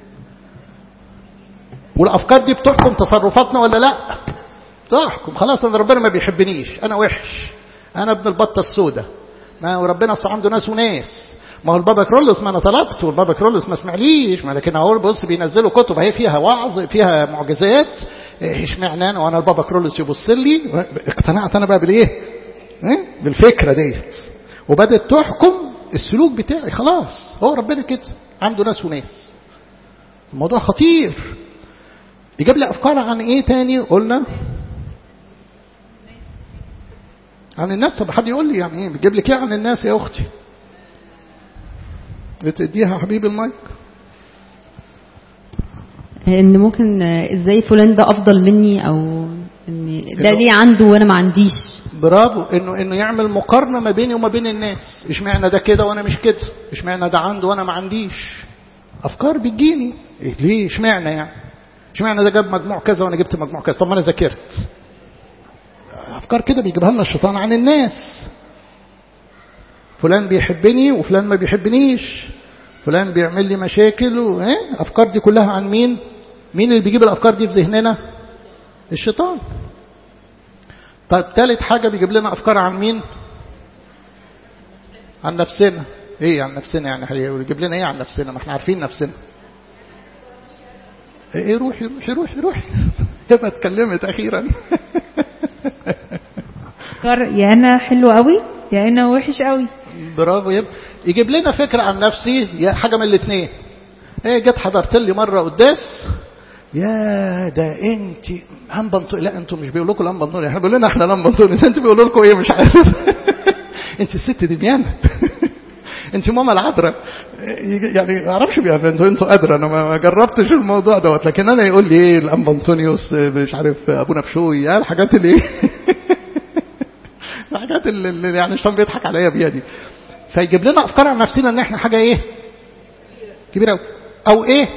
والافكار دي بتحكم تصرفاتنا ولا لا تحكم خلاص انا ربنا ما بيحبنيش انا وحش انا ابن البطه السوداء ما وربنا اصل عنده ناس وناس ما هو البابا كرولوس ما انا طلبت والبابا كرولوس ما سمعليش ما لكن اقول بص بينزلوا كتب اهي فيها وعظ فيها معجزات اشمعنى انا وانا البابا كرولوس يبص لي اقتنعت انا بقى بالايه بالفكره ديت وبدات تحكم السلوك بتاعي خلاص هو ربنا كده عنده ناس وناس الموضوع خطير يجيب لي أفكار عن إيه تاني قلنا عن الناس طب حد يقول لي يعني إيه بيجيب لك إيه عن الناس يا أختي بتديها حبيبي المايك ان ممكن ازاي فلان ده افضل مني او ان ده ليه عنده وانا ما عنديش برافو انه انه يعمل مقارنه ما بيني وما بين الناس اشمعنى ده كده وانا مش كده اشمعنى ده عنده وانا ما عنديش افكار بتجيني إيه ليه اشمعنى يعني اشمعنى ده جاب مجموع كذا وانا جبت مجموع كذا طب ما انا ذاكرت افكار كده بيجيبها لنا الشيطان عن الناس فلان بيحبني وفلان ما بيحبنيش فلان بيعمل لي مشاكل و... افكار دي كلها عن مين مين اللي بيجيب الافكار دي في ذهننا الشيطان طيب ثالث حاجه بيجيب لنا افكار عن مين عن نفسنا ايه عن نفسنا يعني يجيب لنا ايه عن نفسنا ما احنا عارفين نفسنا ايه روحي روحي روحي روحي كده اتكلمت اخيرا يا انا حلو قوي يا انا وحش قوي برافو يب. يجيب لنا فكره عن نفسي يا حاجه من الاثنين ايه جت حضرت لي مره قداس يا ده انت لمبه لا انتوا مش بيقولوا لكم لمبه نور احنا بيقولوا لنا احنا لمبه نور انتوا بيقولوا لكم ايه مش عارف انت الست دميانه انت ماما العذراء يعني ما اعرفش انتوا انتوا ادرى انا ما جربتش الموضوع دوت لكن انا يقول لي ايه الانب انطونيوس مش عارف ابونا بشوي الحاجات اللي الحاجات اللي يعني الشيطان بيضحك عليا بيها دي فيجيب لنا افكار عن نفسنا ان احنا حاجه ايه كبيره قوي او ايه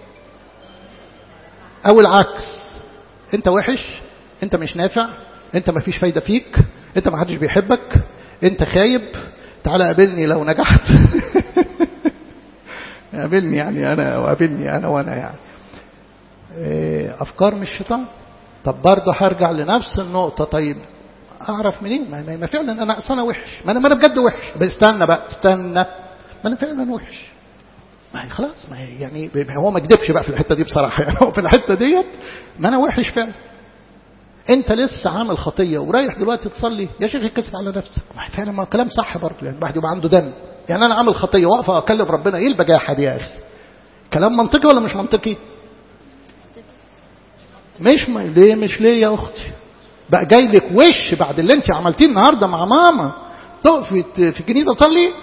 او العكس انت وحش انت مش نافع انت ما فيش فايده فيك انت ما حدش بيحبك انت خايب تعالى قابلني لو نجحت قابلني يعني انا وقابلني انا وانا يعني افكار من الشيطان طب برضه هرجع لنفس النقطه طيب اعرف منين ما, ما فعلا انا اصلا وحش ما انا ما انا بجد وحش بس استنى بقى استنى ما انا فعلا وحش ما هي خلاص ما هي يعني هو ما كدبش بقى في الحته دي بصراحه يعني هو في الحته ديت ما انا وحش فعلا انت لسه عامل خطيه ورايح دلوقتي تصلي يا شيخ اتكسف على نفسك ما فعلا ما كلام صح برضه يعني الواحد يبقى عنده دم يعني انا عامل خطيه واقف اكلم ربنا ايه البجاحه دي يا اخي كلام منطقي ولا مش منطقي مش م... ليه مش ليه يا اختي بقى جاي لك وش بعد اللي انت عملتيه النهارده مع ماما تقفي في الكنيسه تصلي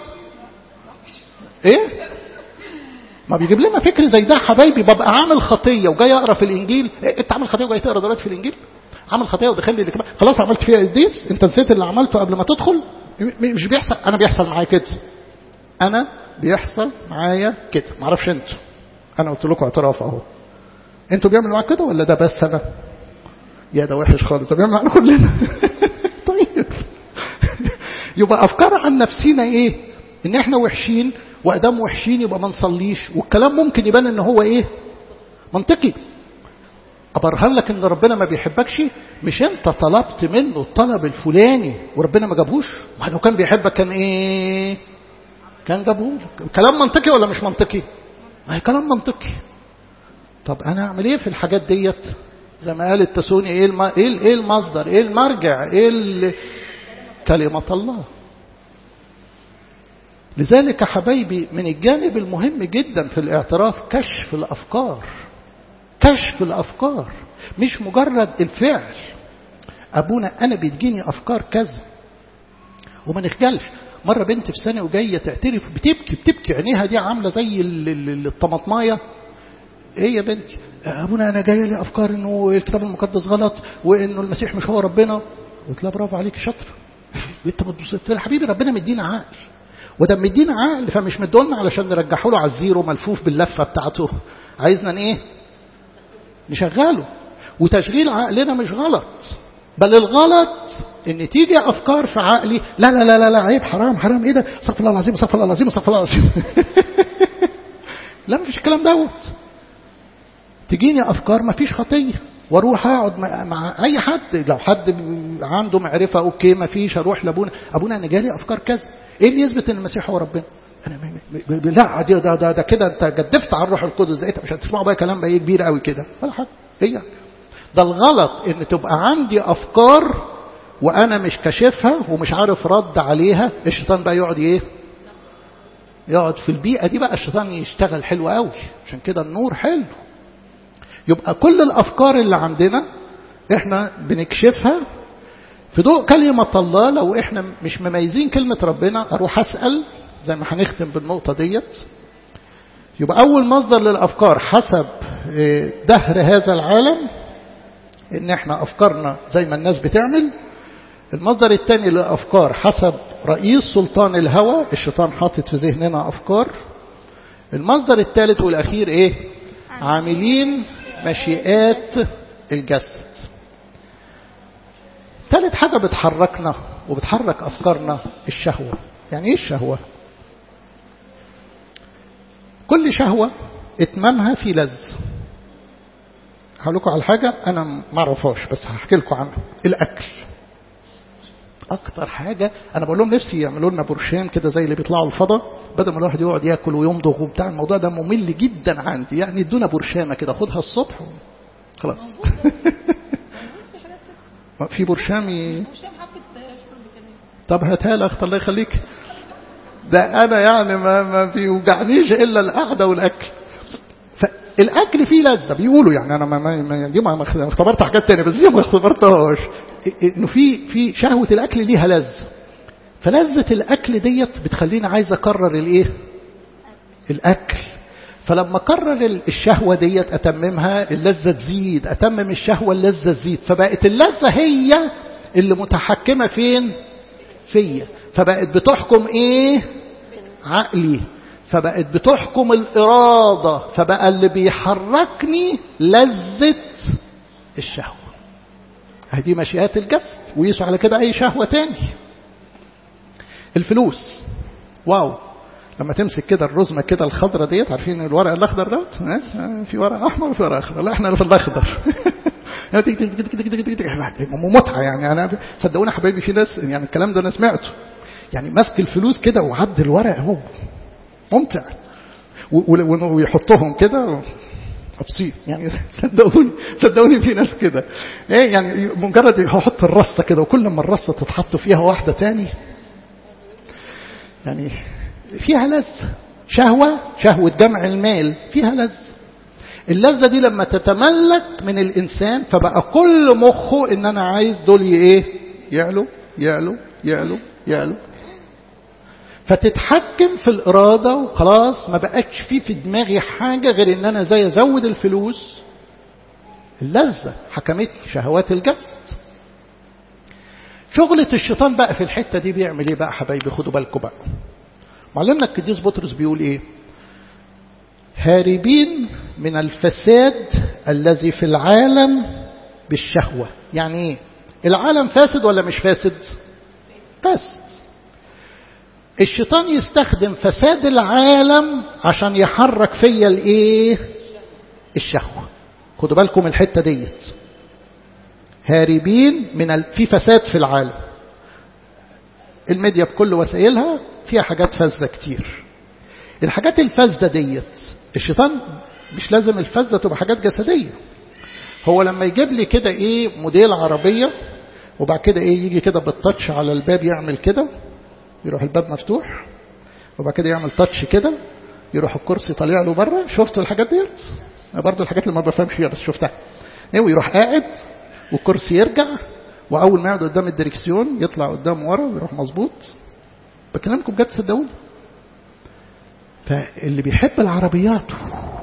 ايه ما بيجيب لنا فكر زي ده حبايبي ببقى عامل خطيه وجاي اقرا في الانجيل إيه انت عامل خطيه وجاي تقرا دلوقتي في الانجيل عامل خطيه ودخل لي كمان خلاص عملت فيها قديس انت نسيت اللي عملته قبل ما تدخل مش بيحصل انا بيحصل معايا كده انا بيحصل معايا كده ما اعرفش انتوا انا قلت لكم اعتراف اهو انتوا بيعملوا معاك كده ولا ده بس انا يا ده وحش خالص ده بيعمل معانا كلنا طيب يبقى افكار عن نفسينا ايه ان احنا وحشين وادام وحشين يبقى ما نصليش والكلام ممكن يبان ان هو ايه منطقي ابرهن لك ان ربنا ما بيحبكش مش انت طلبت منه الطلب الفلاني وربنا ما جابهوش ما لو كان بيحبك كان ايه كان جابهولك كلام منطقي ولا مش منطقي ما هي كلام منطقي طب انا اعمل ايه في الحاجات ديت زي ما قال التسوني ايه الم... ايه ايه المصدر ايه المرجع ايه ال... كلمه الله لذلك حبايبي من الجانب المهم جدا في الاعتراف كشف الافكار كشف الافكار مش مجرد الفعل ابونا انا بتجيني افكار كذا وما نخجلش مره بنت في سنه وجايه تعترف بتبكي بتبكي عينيها دي عامله زي الطماطمايه ايه يا بنتي ابونا انا جايه لي افكار انه الكتاب المقدس غلط وانه المسيح مش هو ربنا قلت لها برافو عليك شاطر انت بتبص قلت لها حبيبي ربنا مدينا عقل وده مدينا عقل فمش مدولنا علشان نرجحه له على الزيرو ملفوف باللفه بتاعته عايزنا ايه نشغله وتشغيل عقلنا مش غلط بل الغلط ان تيجي افكار في عقلي لا لا لا لا, لا عيب حرام حرام ايه ده استغفر الله العظيم استغفر الله العظيم استغفر الله العظيم لا مفيش الكلام دوت تجيني افكار مفيش خطيه واروح اقعد مع اي حد لو حد عنده معرفه اوكي مفيش اروح لابونا ابونا انا جالي افكار كذا ايه اللي يثبت ان المسيح هو ربنا انا لا ده ده ده, ده كده انت جدفت على الروح القدس ده مش هتسمعوا بقى كلام بقى كبير قوي كده ولا حاجه هي ده الغلط ان تبقى عندي افكار وانا مش كاشفها ومش عارف رد عليها الشيطان بقى يقعد ايه يقعد في البيئه دي بقى الشيطان يشتغل حلو قوي عشان كده النور حلو يبقى كل الافكار اللي عندنا احنا بنكشفها في ضوء كلمة الله لو احنا مش مميزين كلمة ربنا اروح اسأل زي ما هنختم بالنقطة ديت يبقى اول مصدر للافكار حسب دهر هذا العالم ان احنا افكارنا زي ما الناس بتعمل المصدر الثاني للافكار حسب رئيس سلطان الهوى الشيطان حاطط في ذهننا افكار المصدر الثالث والاخير ايه عاملين مشيئات الجسد ثالث حاجة بتحركنا وبتحرك أفكارنا الشهوة يعني إيه الشهوة كل شهوة اتمامها في لذ هقول لكم على حاجة أنا ما اعرفهاش بس هحكي لكم عنها الأكل أكتر حاجة أنا بقول لهم نفسي يعملوا لنا برشام كده زي اللي بيطلعوا الفضاء بدل ما الواحد يقعد ياكل ويمضغ وبتاع الموضوع ده ممل جدا عندي يعني ادونا برشامة كده خدها الصبح خلاص في برشامي طب هاتها لي اخت الله يخليك ده انا يعني ما ما بيوجعنيش الا القعده والاكل فالاكل فيه لذه بيقولوا يعني انا ما ما دي ما اختبرت حاجات تانية بس دي ما اختبرتهاش انه في في شهوه الاكل ليها لذه فلذه الاكل ديت بتخليني عايز اكرر الايه الاكل فلما اكرر الشهوه ديت اتممها اللذه تزيد اتمم الشهوه اللذه تزيد فبقت اللذه هي اللي متحكمه فين فيا فبقت بتحكم ايه عقلي فبقت بتحكم الاراده فبقى اللي بيحركني لذه الشهوه هذه مشيئات الجسد ويسوع على كده اي شهوه تاني الفلوس واو لما تمسك كده الرزمه كده الخضره ديت عارفين الورق الاخضر دوت في ورق احمر وفي ورق اخضر لا احنا في الاخضر متعه يعني انا صدقوني حبايبي في ناس يعني الكلام ده انا سمعته يعني ماسك الفلوس كده وعد الورق هو ممتع ويحطهم كده ابصير يعني صدقوني صدقوني في ناس كده ايه يعني مجرد يحط الرصه كده وكل ما الرصه تتحط فيها واحده تاني يعني فيها لذة شهوة شهوة جمع المال فيها لذة اللذة دي لما تتملك من الإنسان فبقى كل مخه إن أنا عايز دول إيه يعلو يعلو يعلو يعلو فتتحكم في الإرادة وخلاص ما بقتش في في دماغي حاجة غير إن أنا زي أزود الفلوس اللذة حكمتني شهوات الجسد شغلة الشيطان بقى في الحتة دي بيعمل ايه بقى حبايبي خدوا بالكم بقى معلمنا القديس بطرس بيقول ايه هاربين من الفساد الذي في العالم بالشهوة يعني ايه العالم فاسد ولا مش فاسد فاسد الشيطان يستخدم فساد العالم عشان يحرك فيا الايه الشهوة خدوا بالكم الحتة ديت هاربين من ال... في فساد في العالم الميديا بكل وسائلها فيها حاجات فاسدة كتير الحاجات الفاسدة ديت الشيطان مش لازم الفاسدة تبقى حاجات جسدية هو لما يجيب لي كده ايه موديل عربية وبعد كده ايه يجي كده بالتاتش على الباب يعمل كده يروح الباب مفتوح وبعد كده يعمل تاتش كده يروح الكرسي طالع له بره شفتوا الحاجات ديت برضه الحاجات اللي ما بفهمش فيها بس شفتها ايه ويروح قاعد والكرسي يرجع واول ما يقعد قدام الدركسيون يطلع قدام ورا ويروح مظبوط بكلامكم بجد صدقوني فاللي بيحب العربيات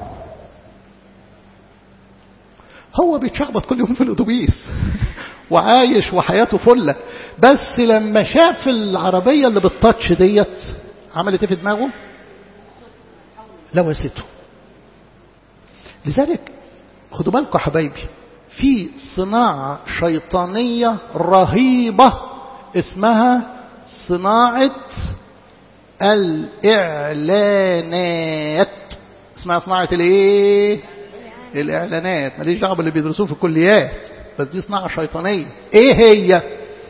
هو بيتشخبط كل يوم في الاتوبيس وعايش وحياته فله بس لما شاف العربيه اللي بالتاتش ديت عملت ايه في دماغه لوسته لذلك خدوا بالكم حبايبي في صناعة شيطانية رهيبة اسمها صناعة الإعلانات اسمها صناعة الايه الإعلانات ماليش دعوة باللي بيدرسوه في الكليات بس دي صناعة شيطانية ايه هي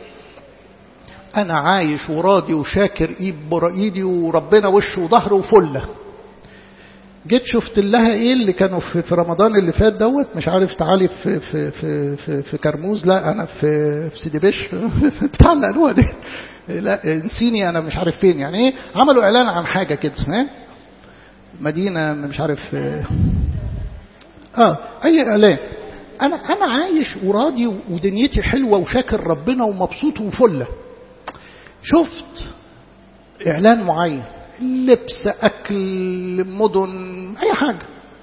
انا عايش وراضي وشاكر ايد برا ايدي وربنا وشه وظهره وفله جيت شفت لها ايه اللي كانوا في, في رمضان اللي فات دوت مش عارف تعالي في في في في, في كرموز لا انا في في سيدي بش بتاع الانواع دي لا نسيني انا مش عارف فين يعني ايه عملوا اعلان عن حاجه كده ها مدينه مش عارف اه اي اعلان انا انا عايش وراضي ودنيتي حلوه وشاكر ربنا ومبسوط وفله شفت اعلان معين لبس أكل مدن أي حاجة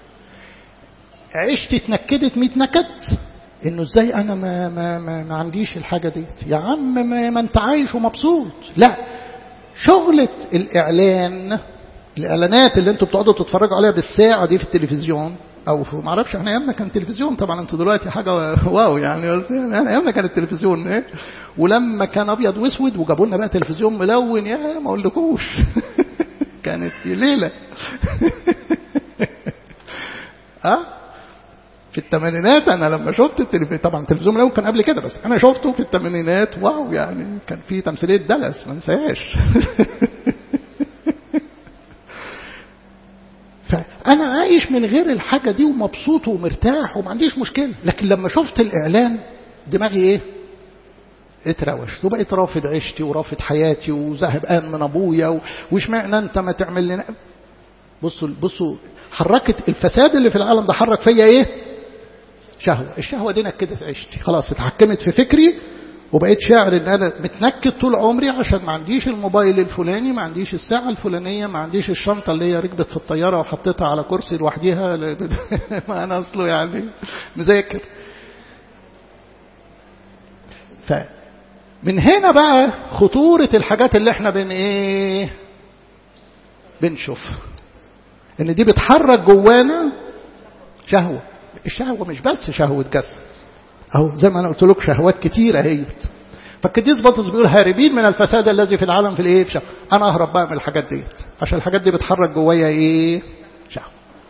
عشت اتنكدت ميت نكد انه ازاي انا ما, ما, ما, ما عنديش الحاجة ديت يا عم ما, ما انت عايش ومبسوط لا شغلة الاعلان الاعلانات اللي انتوا بتقعدوا تتفرجوا عليها بالساعة دي في التلفزيون او في ما اعرفش احنا ايامنا كان تلفزيون طبعا انتوا دلوقتي حاجه واو يعني بس يعني ايامنا كان التلفزيون ايه ولما كان ابيض واسود وجابوا لنا بقى تلفزيون ملون يا ما اقولكوش كانت ليله ها في الثمانينات انا لما شفت التلفزيون طبعا التلفزيون ملون كان قبل كده بس انا شفته في الثمانينات واو يعني كان في تمثيليه دلس ما انساهاش فأنا عايش من غير الحاجة دي ومبسوط ومرتاح وما عنديش مشكلة لكن لما شفت الإعلان دماغي إيه اتروش وبقيت رافض عيشتي ورافض حياتي وزهقان من أبويا واشمعنى أنت ما تعمل لنا بصوا بصوا حركت الفساد اللي في العالم ده حرك فيا إيه شهوة الشهوة دي نكدت عيشتي خلاص اتحكمت في فكري وبقيت شاعر ان انا متنكد طول عمري عشان ما عنديش الموبايل الفلاني ما عنديش الساعة الفلانية ما عنديش الشنطة اللي هي ركبت في الطيارة وحطيتها على كرسي لوحديها ما انا اصله يعني مذاكر فمن هنا بقى خطورة الحاجات اللي احنا بن ايه بنشوفها ان دي بتحرك جوانا شهوة الشهوة مش بس شهوة جسد أهو زي ما أنا قلت لك شهوات كتيرة هيت فالقديس بطرس بيقول هاربين من الفساد الذي في العالم في الايه في شهوة. انا اهرب بقى من الحاجات ديت عشان الحاجات دي بتحرك جوايا ايه شهوة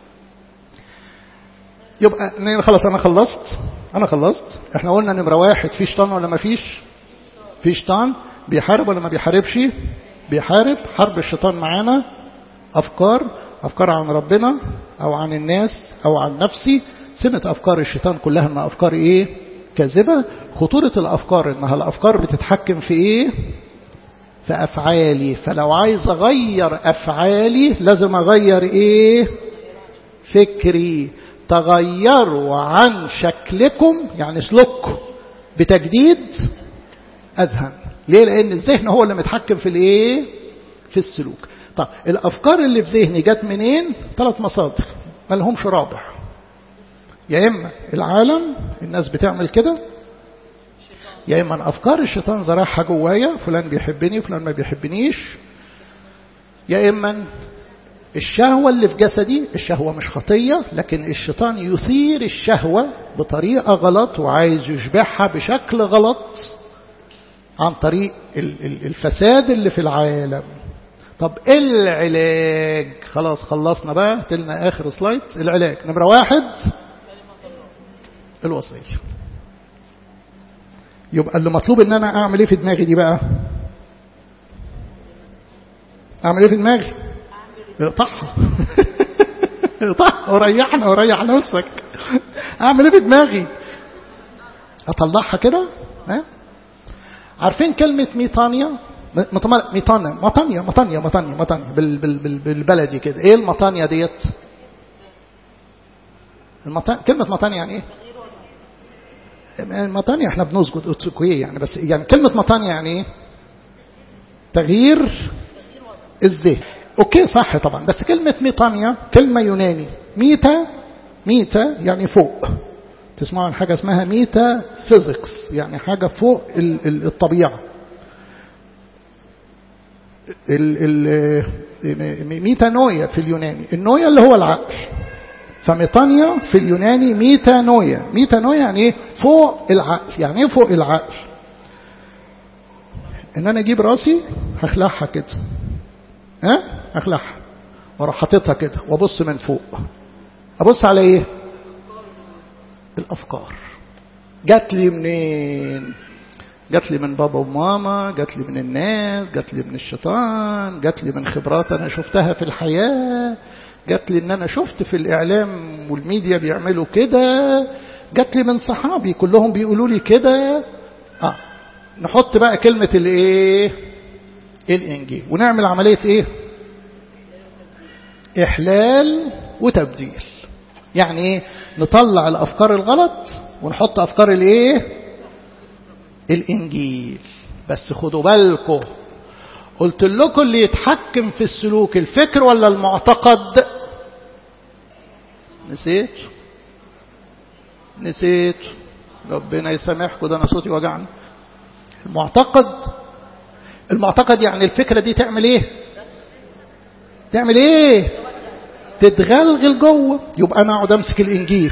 يبقى خلاص انا خلصت انا خلصت احنا قلنا نمرة واحد في شيطان ولا ما فيش في شيطان بيحارب ولا ما بيحاربش بيحارب حرب الشيطان معانا افكار أفكار عن ربنا أو عن الناس أو عن نفسي سمة أفكار الشيطان كلها إنها أفكار إيه كاذبة خطورة الأفكار إنها الأفكار بتتحكم في إيه في أفعالي فلو عايز أغير أفعالي لازم أغير إيه فكري تغيروا عن شكلكم يعني سلوككم بتجديد أذهن ليه لأن الذهن هو اللي متحكم في الإيه في السلوك طب الأفكار اللي في ذهني جت منين ثلاث مصادر ما لهمش رابع يا إما العالم الناس بتعمل كده يا إما أفكار الشيطان زرعها جوايا فلان بيحبني فلان ما بيحبنيش يا إما الشهوة اللي في جسدي الشهوة مش خطية لكن الشيطان يثير الشهوة بطريقة غلط وعايز يشبعها بشكل غلط عن طريق الفساد اللي في العالم طب ايه العلاج خلاص خلصنا بقى تلنا اخر سلايد العلاج نمرة واحد الوصية يبقى اللي مطلوب ان انا اعمل ايه في دماغي دي بقى اعمل ايه في دماغي اقطعها اقطعها وريحنا وريح نفسك اعمل ايه في دماغي اطلعها كده ها عارفين كلمة ميطانيا ميطانيا مطانيا مطانيا مطانيا مطانيا بال بال بال بالبلدي كده ايه المطانيا ديت المطانيا كلمة مطانيا يعني ايه مطانيا احنا بنسجد اوتسوكويه يعني بس يعني كلمة مطانيا يعني ايه تغيير الذهن اوكي صح طبعا بس كلمة ميطانيا كلمة يوناني ميتا ميتا يعني فوق تسمعوا عن حاجة اسمها ميتا فيزيكس يعني حاجة فوق الطبيعة ميتانويا في اليوناني النويا اللي هو العقل فميطانيا في اليوناني ميتانويا ميتانويا يعني ايه فوق العقل يعني ايه فوق العقل ان انا اجيب راسي هخلعها كده ها اخلعها واروح حاططها كده وابص من فوق ابص على ايه الافكار جات لي منين جات لي من بابا وماما جات لي من الناس جات لي من الشيطان جات لي من خبرات انا شفتها في الحياه جات لي ان انا شفت في الاعلام والميديا بيعملوا كده جات لي من صحابي كلهم بيقولوا لي كده اه نحط بقى كلمه الايه الانجيل ونعمل عمليه ايه احلال وتبديل يعني ايه نطلع الافكار الغلط ونحط افكار الايه الانجيل بس خدوا بالكم قلت لكم اللي يتحكم في السلوك الفكر ولا المعتقد نسيت نسيت ربنا يسامحكم ده انا صوتي وجعني المعتقد المعتقد يعني الفكرة دي تعمل ايه تعمل ايه تتغلغل جوه يبقى انا اقعد امسك الانجيل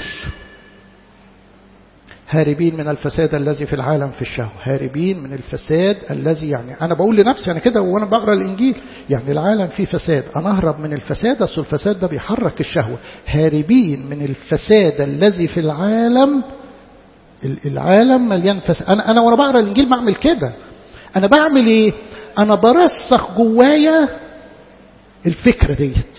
هاربين من الفساد الذي في العالم في الشهوة هاربين من الفساد الذي يعني أنا بقول لنفسي أنا كده وأنا بقرأ الإنجيل يعني العالم فيه فساد أنا أهرب من الفساد أصل الفساد ده بيحرك الشهوة هاربين من الفساد الذي في العالم العالم مليان فساد أنا, أنا وأنا بقرأ الإنجيل بعمل كده أنا بعمل إيه أنا برسخ جوايا الفكرة ديت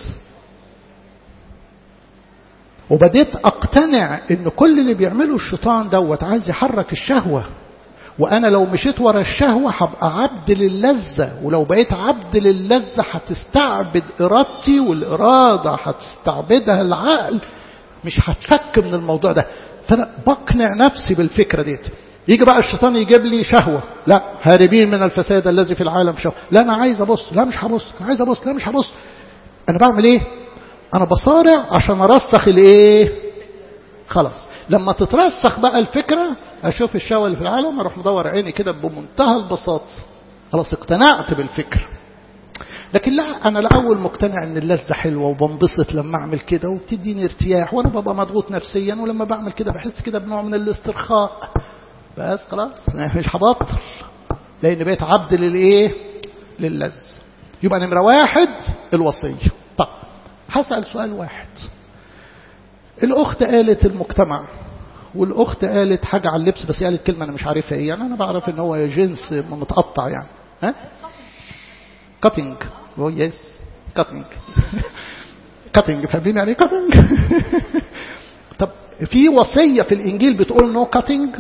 وبديت اقتنع ان كل اللي بيعمله الشيطان دوت عايز يحرك الشهوة وانا لو مشيت ورا الشهوة هبقى عبد للذة ولو بقيت عبد للذة هتستعبد ارادتي والارادة هتستعبدها العقل مش هتفك من الموضوع ده فانا بقنع نفسي بالفكرة ديت يجي بقى الشيطان يجيب لي شهوة لا هاربين من الفساد الذي في العالم شهوة لا انا عايز ابص لا مش هبص انا عايز ابص لا مش هبص انا بعمل ايه انا بصارع عشان ارسخ الايه خلاص لما تترسخ بقى الفكرة اشوف الشهوة اللي في العالم اروح مدور عيني كده بمنتهى البساطة خلاص اقتنعت بالفكرة لكن لا انا الاول مقتنع ان اللذة حلوة وبنبسط لما اعمل كده وبتديني ارتياح وانا ببقى مضغوط نفسيا ولما بعمل كده بحس كده بنوع من الاسترخاء بس خلاص مش هبطل لان بقيت عبد للايه للذة يبقى نمرة واحد الوصية طب هسأل سؤال واحد الأخت قالت المجتمع والأخت قالت حاجة على اللبس بس قالت كلمة أنا مش عارفها إيه يعني أنا بعرف إن هو جنس متقطع يعني ها كاتنج هو يس كاتنج كاتنج فاهمين يعني ايه كاتنج طب في وصيه في الانجيل بتقول نو كاتنج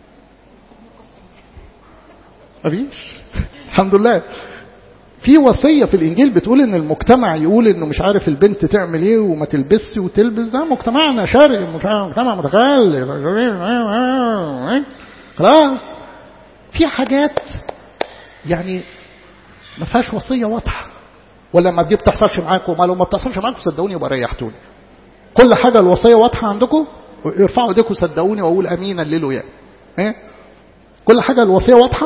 مفيش الحمد لله في وصية في الإنجيل بتقول إن المجتمع يقول إنه مش عارف البنت تعمل إيه وما تلبسش وتلبس ده مجتمعنا شرقي مجتمع متخلف خلاص في حاجات يعني ما فيهاش وصية واضحة ولا ما دي بتحصلش معاكم ما لو ما بتحصلش معاكم صدقوني يبقى ريحتوني كل حاجة الوصية واضحة عندكم ارفعوا ايديكم صدقوني واقول امين الليل يعني ايه كل حاجة الوصية واضحة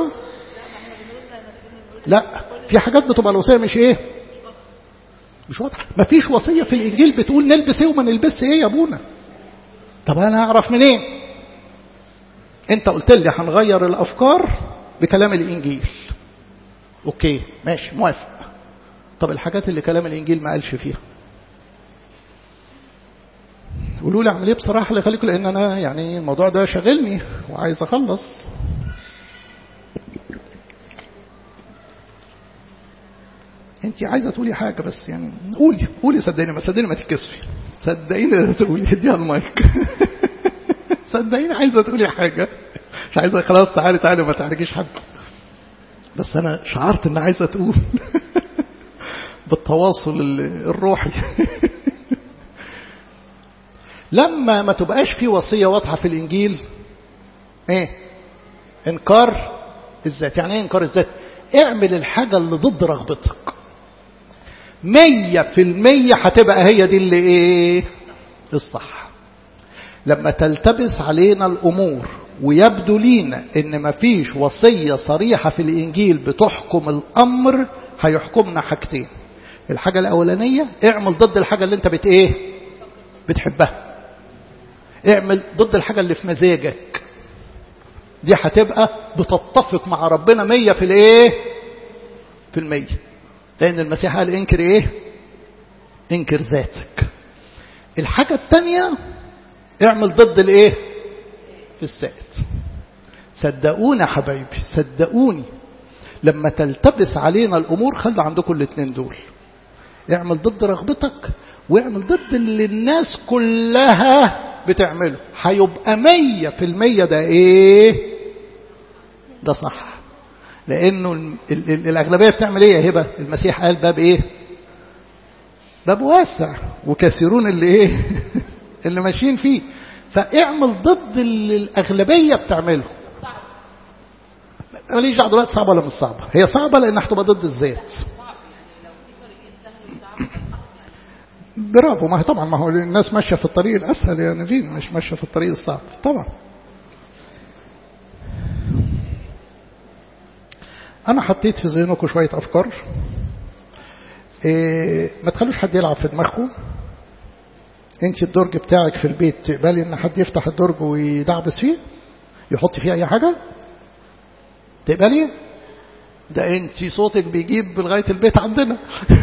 لا في حاجات بتبقى الوصية مش ايه مش واضحة مفيش وصية في الانجيل بتقول نلبس ايه وما نلبسش ايه يا ابونا طب انا اعرف منين إيه؟ انت قلت لي هنغير الافكار بكلام الانجيل اوكي ماشي موافق طب الحاجات اللي كلام الانجيل ما قالش فيها قولوا لي اعمل ايه بصراحه اللي يخليكم لان انا يعني الموضوع ده شاغلني وعايز اخلص انت عايزه تقولي حاجه بس يعني قولي قولي صدقيني ما صدقيني ما تتكسفي صدقيني تقولي اديها المايك صدقيني عايزه تقولي حاجه مش عايزه خلاص تعالي تعالي ما تعالجيش حد بس انا شعرت ان عايزه تقول بالتواصل الروحي لما ما تبقاش في وصية واضحة في الإنجيل إيه إنكار الذات يعني إيه إنكار الذات اعمل الحاجة اللي ضد رغبتك مية في المية هتبقى هي دي اللي إيه الصح لما تلتبس علينا الأمور ويبدو لينا إن مفيش وصية صريحة في الإنجيل بتحكم الأمر هيحكمنا حاجتين الحاجة الأولانية اعمل ضد الحاجة اللي انت بت ايه بتحبها اعمل ضد الحاجة اللي في مزاجك دي هتبقى بتتفق مع ربنا مية في الايه في المية لأن المسيح قال انكر ايه انكر ذاتك الحاجة التانية اعمل ضد الايه في السائد صدقوني يا حبايبي صدقوني لما تلتبس علينا الأمور خلوا عندكم الاثنين دول اعمل ضد رغبتك واعمل ضد اللي الناس كلها بتعمله هيبقى مية في المية ده ايه ده صح لانه ال ال ال الاغلبية بتعمل ايه يا هبة المسيح قال باب ايه باب واسع وكثيرون اللي ايه اللي ماشيين فيه فاعمل ضد اللي الاغلبية بتعمله ماليش دعوه دلوقتي صعبه ولا مش صعبه هي صعبه لانها هتبقى ضد الذات برافو ما هي طبعا ما هو الناس ماشيه في الطريق الاسهل يا نبيل مش ماشيه في الطريق الصعب طبعا انا حطيت في ذهنكم شويه افكار إيه ما تخلوش حد يلعب في دماغكم انت الدرج بتاعك في البيت تقبلي ان حد يفتح الدرج ويدعبس فيه يحط فيه اي حاجه تقبلي ده انت صوتك بيجيب لغايه البيت عندنا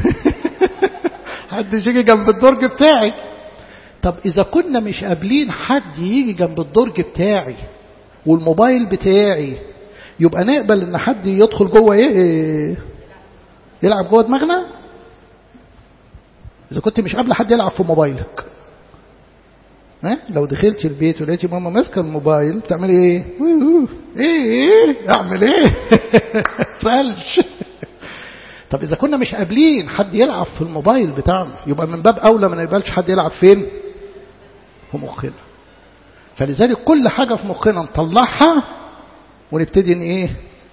حد يجي جنب الدرج بتاعي طب اذا كنا مش قابلين حد يجي جنب الدرج بتاعي والموبايل بتاعي يبقى نقبل ان حد يدخل جوه ايه يلعب جوه دماغنا اذا كنت مش قابله حد يلعب في موبايلك ها لو دخلت البيت ولقيتي ماما ماسكه الموبايل بتعملي ايه ايه ايه اعمل ايه تسالش طب اذا كنا مش قابلين حد يلعب في الموبايل بتاعنا يبقى من باب اولى ما نقبلش حد يلعب فين في مخنا فلذلك كل حاجه في مخنا نطلعها ونبتدي ان ايه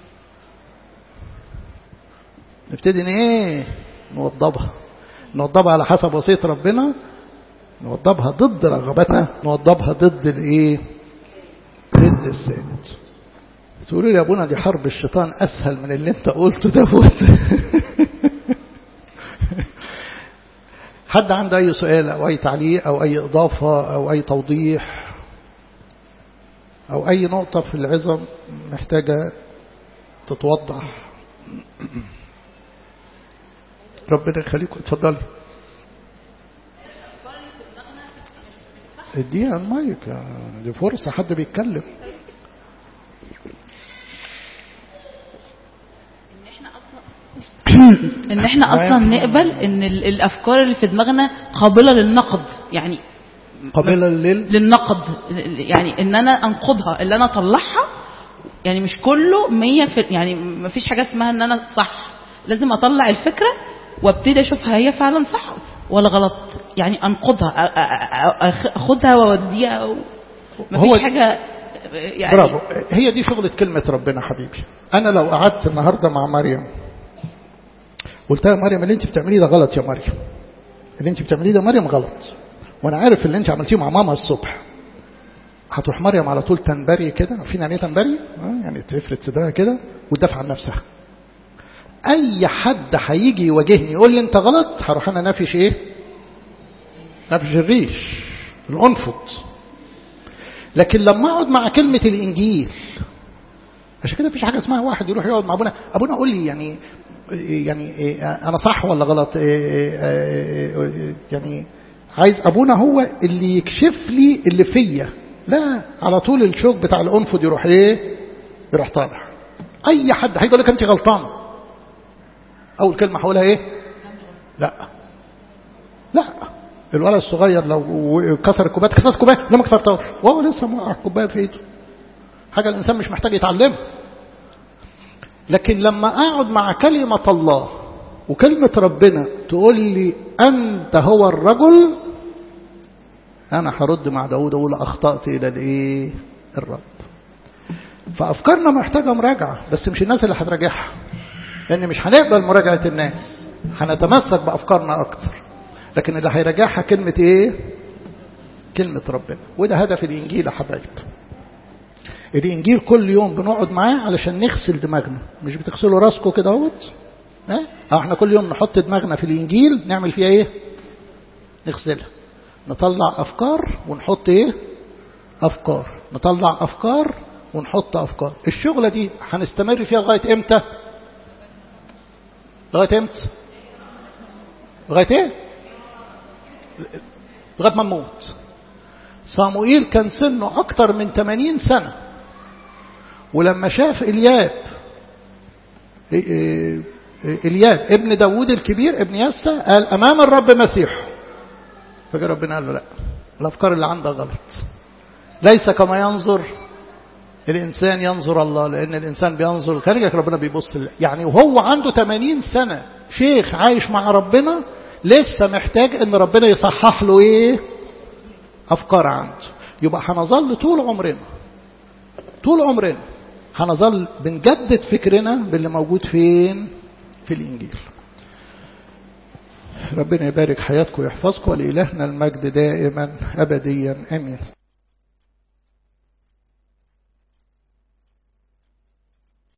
نبتدي ان ايه نوضبها نوضبها على حسب وصيه ربنا نوضبها ضد رغبتنا نوضبها ضد الايه ضد السائد تقولوا لي يا ابونا دي حرب الشيطان اسهل من اللي انت قلته دوت حد عنده اي سؤال او اي تعليق او اي اضافه او اي توضيح او اي نقطه في العظم محتاجه تتوضح ربنا يخليكم اتفضلي اديها المايك دي فرصة حد بيتكلم ان احنا اصلا نقبل ان ال- الافكار اللي في دماغنا قابله للنقد يعني قابلة لل للنقد يعني ان انا انقدها اللي انا اطلعها يعني مش كله مية في يعني ما فيش حاجه اسمها ان انا صح لازم اطلع الفكره وابتدي اشوفها هي فعلا صح ولا غلط يعني انقدها أ- أ- أ- اخدها واوديها ما هو- فيش حاجه يعني برافو هي دي شغلة كلمة ربنا حبيبي أنا لو قعدت النهاردة مع مريم قلت لها يا مريم اللي أنت بتعمليه ده غلط يا مريم اللي أنت بتعمليه ده مريم غلط وأنا عارف اللي أنت عملتيه مع ماما الصبح هتروح مريم على طول تنبري كده عارفين يعني ايه تنبري؟ آه، يعني تفرد صدرها كده وتدافع عن نفسها أي حد هيجي يواجهني يقول لي أنت غلط هروح أنا نافش إيه؟ نافش الريش الأنفض لكن لما اقعد مع كلمة الإنجيل عشان كده مفيش حاجة اسمها واحد يروح يقعد مع أبونا أبونا قول لي يعني يعني إيه أنا صح ولا غلط إيه إيه إيه يعني عايز أبونا هو اللي يكشف لي اللي فيا لا على طول الشوك بتاع الأنفض يروح إيه يروح طالع أي حد هيقول لك أنت غلطان أول كلمة هقولها إيه لا لا الولد الصغير لو كسر الكوبايه كسرت الكوبايه لا ما كسرتهاش وهو لسه موقع الكوبايه في ايده حاجه الانسان مش محتاج يتعلمها لكن لما اقعد مع كلمه الله وكلمه ربنا تقول لي انت هو الرجل انا هرد مع داود اقول اخطات الى الايه الرب فافكارنا محتاجه مراجعه بس مش الناس اللي هتراجعها لان مش هنقبل مراجعه الناس هنتمسك بافكارنا اكتر لكن اللي هيراجعها كلمة ايه كلمة ربنا وده هدف الانجيل يا حبايب الانجيل كل يوم بنقعد معاه علشان نغسل دماغنا مش بتغسلوا راسكم كده اهوت اه احنا كل يوم نحط دماغنا في الانجيل نعمل فيها ايه نغسلها نطلع افكار ونحط ايه افكار نطلع افكار ونحط افكار الشغلة دي هنستمر فيها لغاية امتى لغاية امتى لغاية ايه لغاية ما نموت صاموئيل كان سنه أكتر من 80 سنة ولما شاف إلياب إلياب ابن داوود الكبير ابن يسى قال أمام الرب مسيح فجاء ربنا قال له لا الأفكار اللي عندك غلط ليس كما ينظر الإنسان ينظر الله لأن الإنسان بينظر خارجك ربنا بيبص يعني وهو عنده 80 سنة شيخ عايش مع ربنا لسه محتاج ان ربنا يصحح له ايه افكار عنده يبقى هنظل طول عمرنا طول عمرنا هنظل بنجدد فكرنا باللي موجود فين في الانجيل ربنا يبارك حياتكم ويحفظكم ولإلهنا المجد دائما أبديا أمين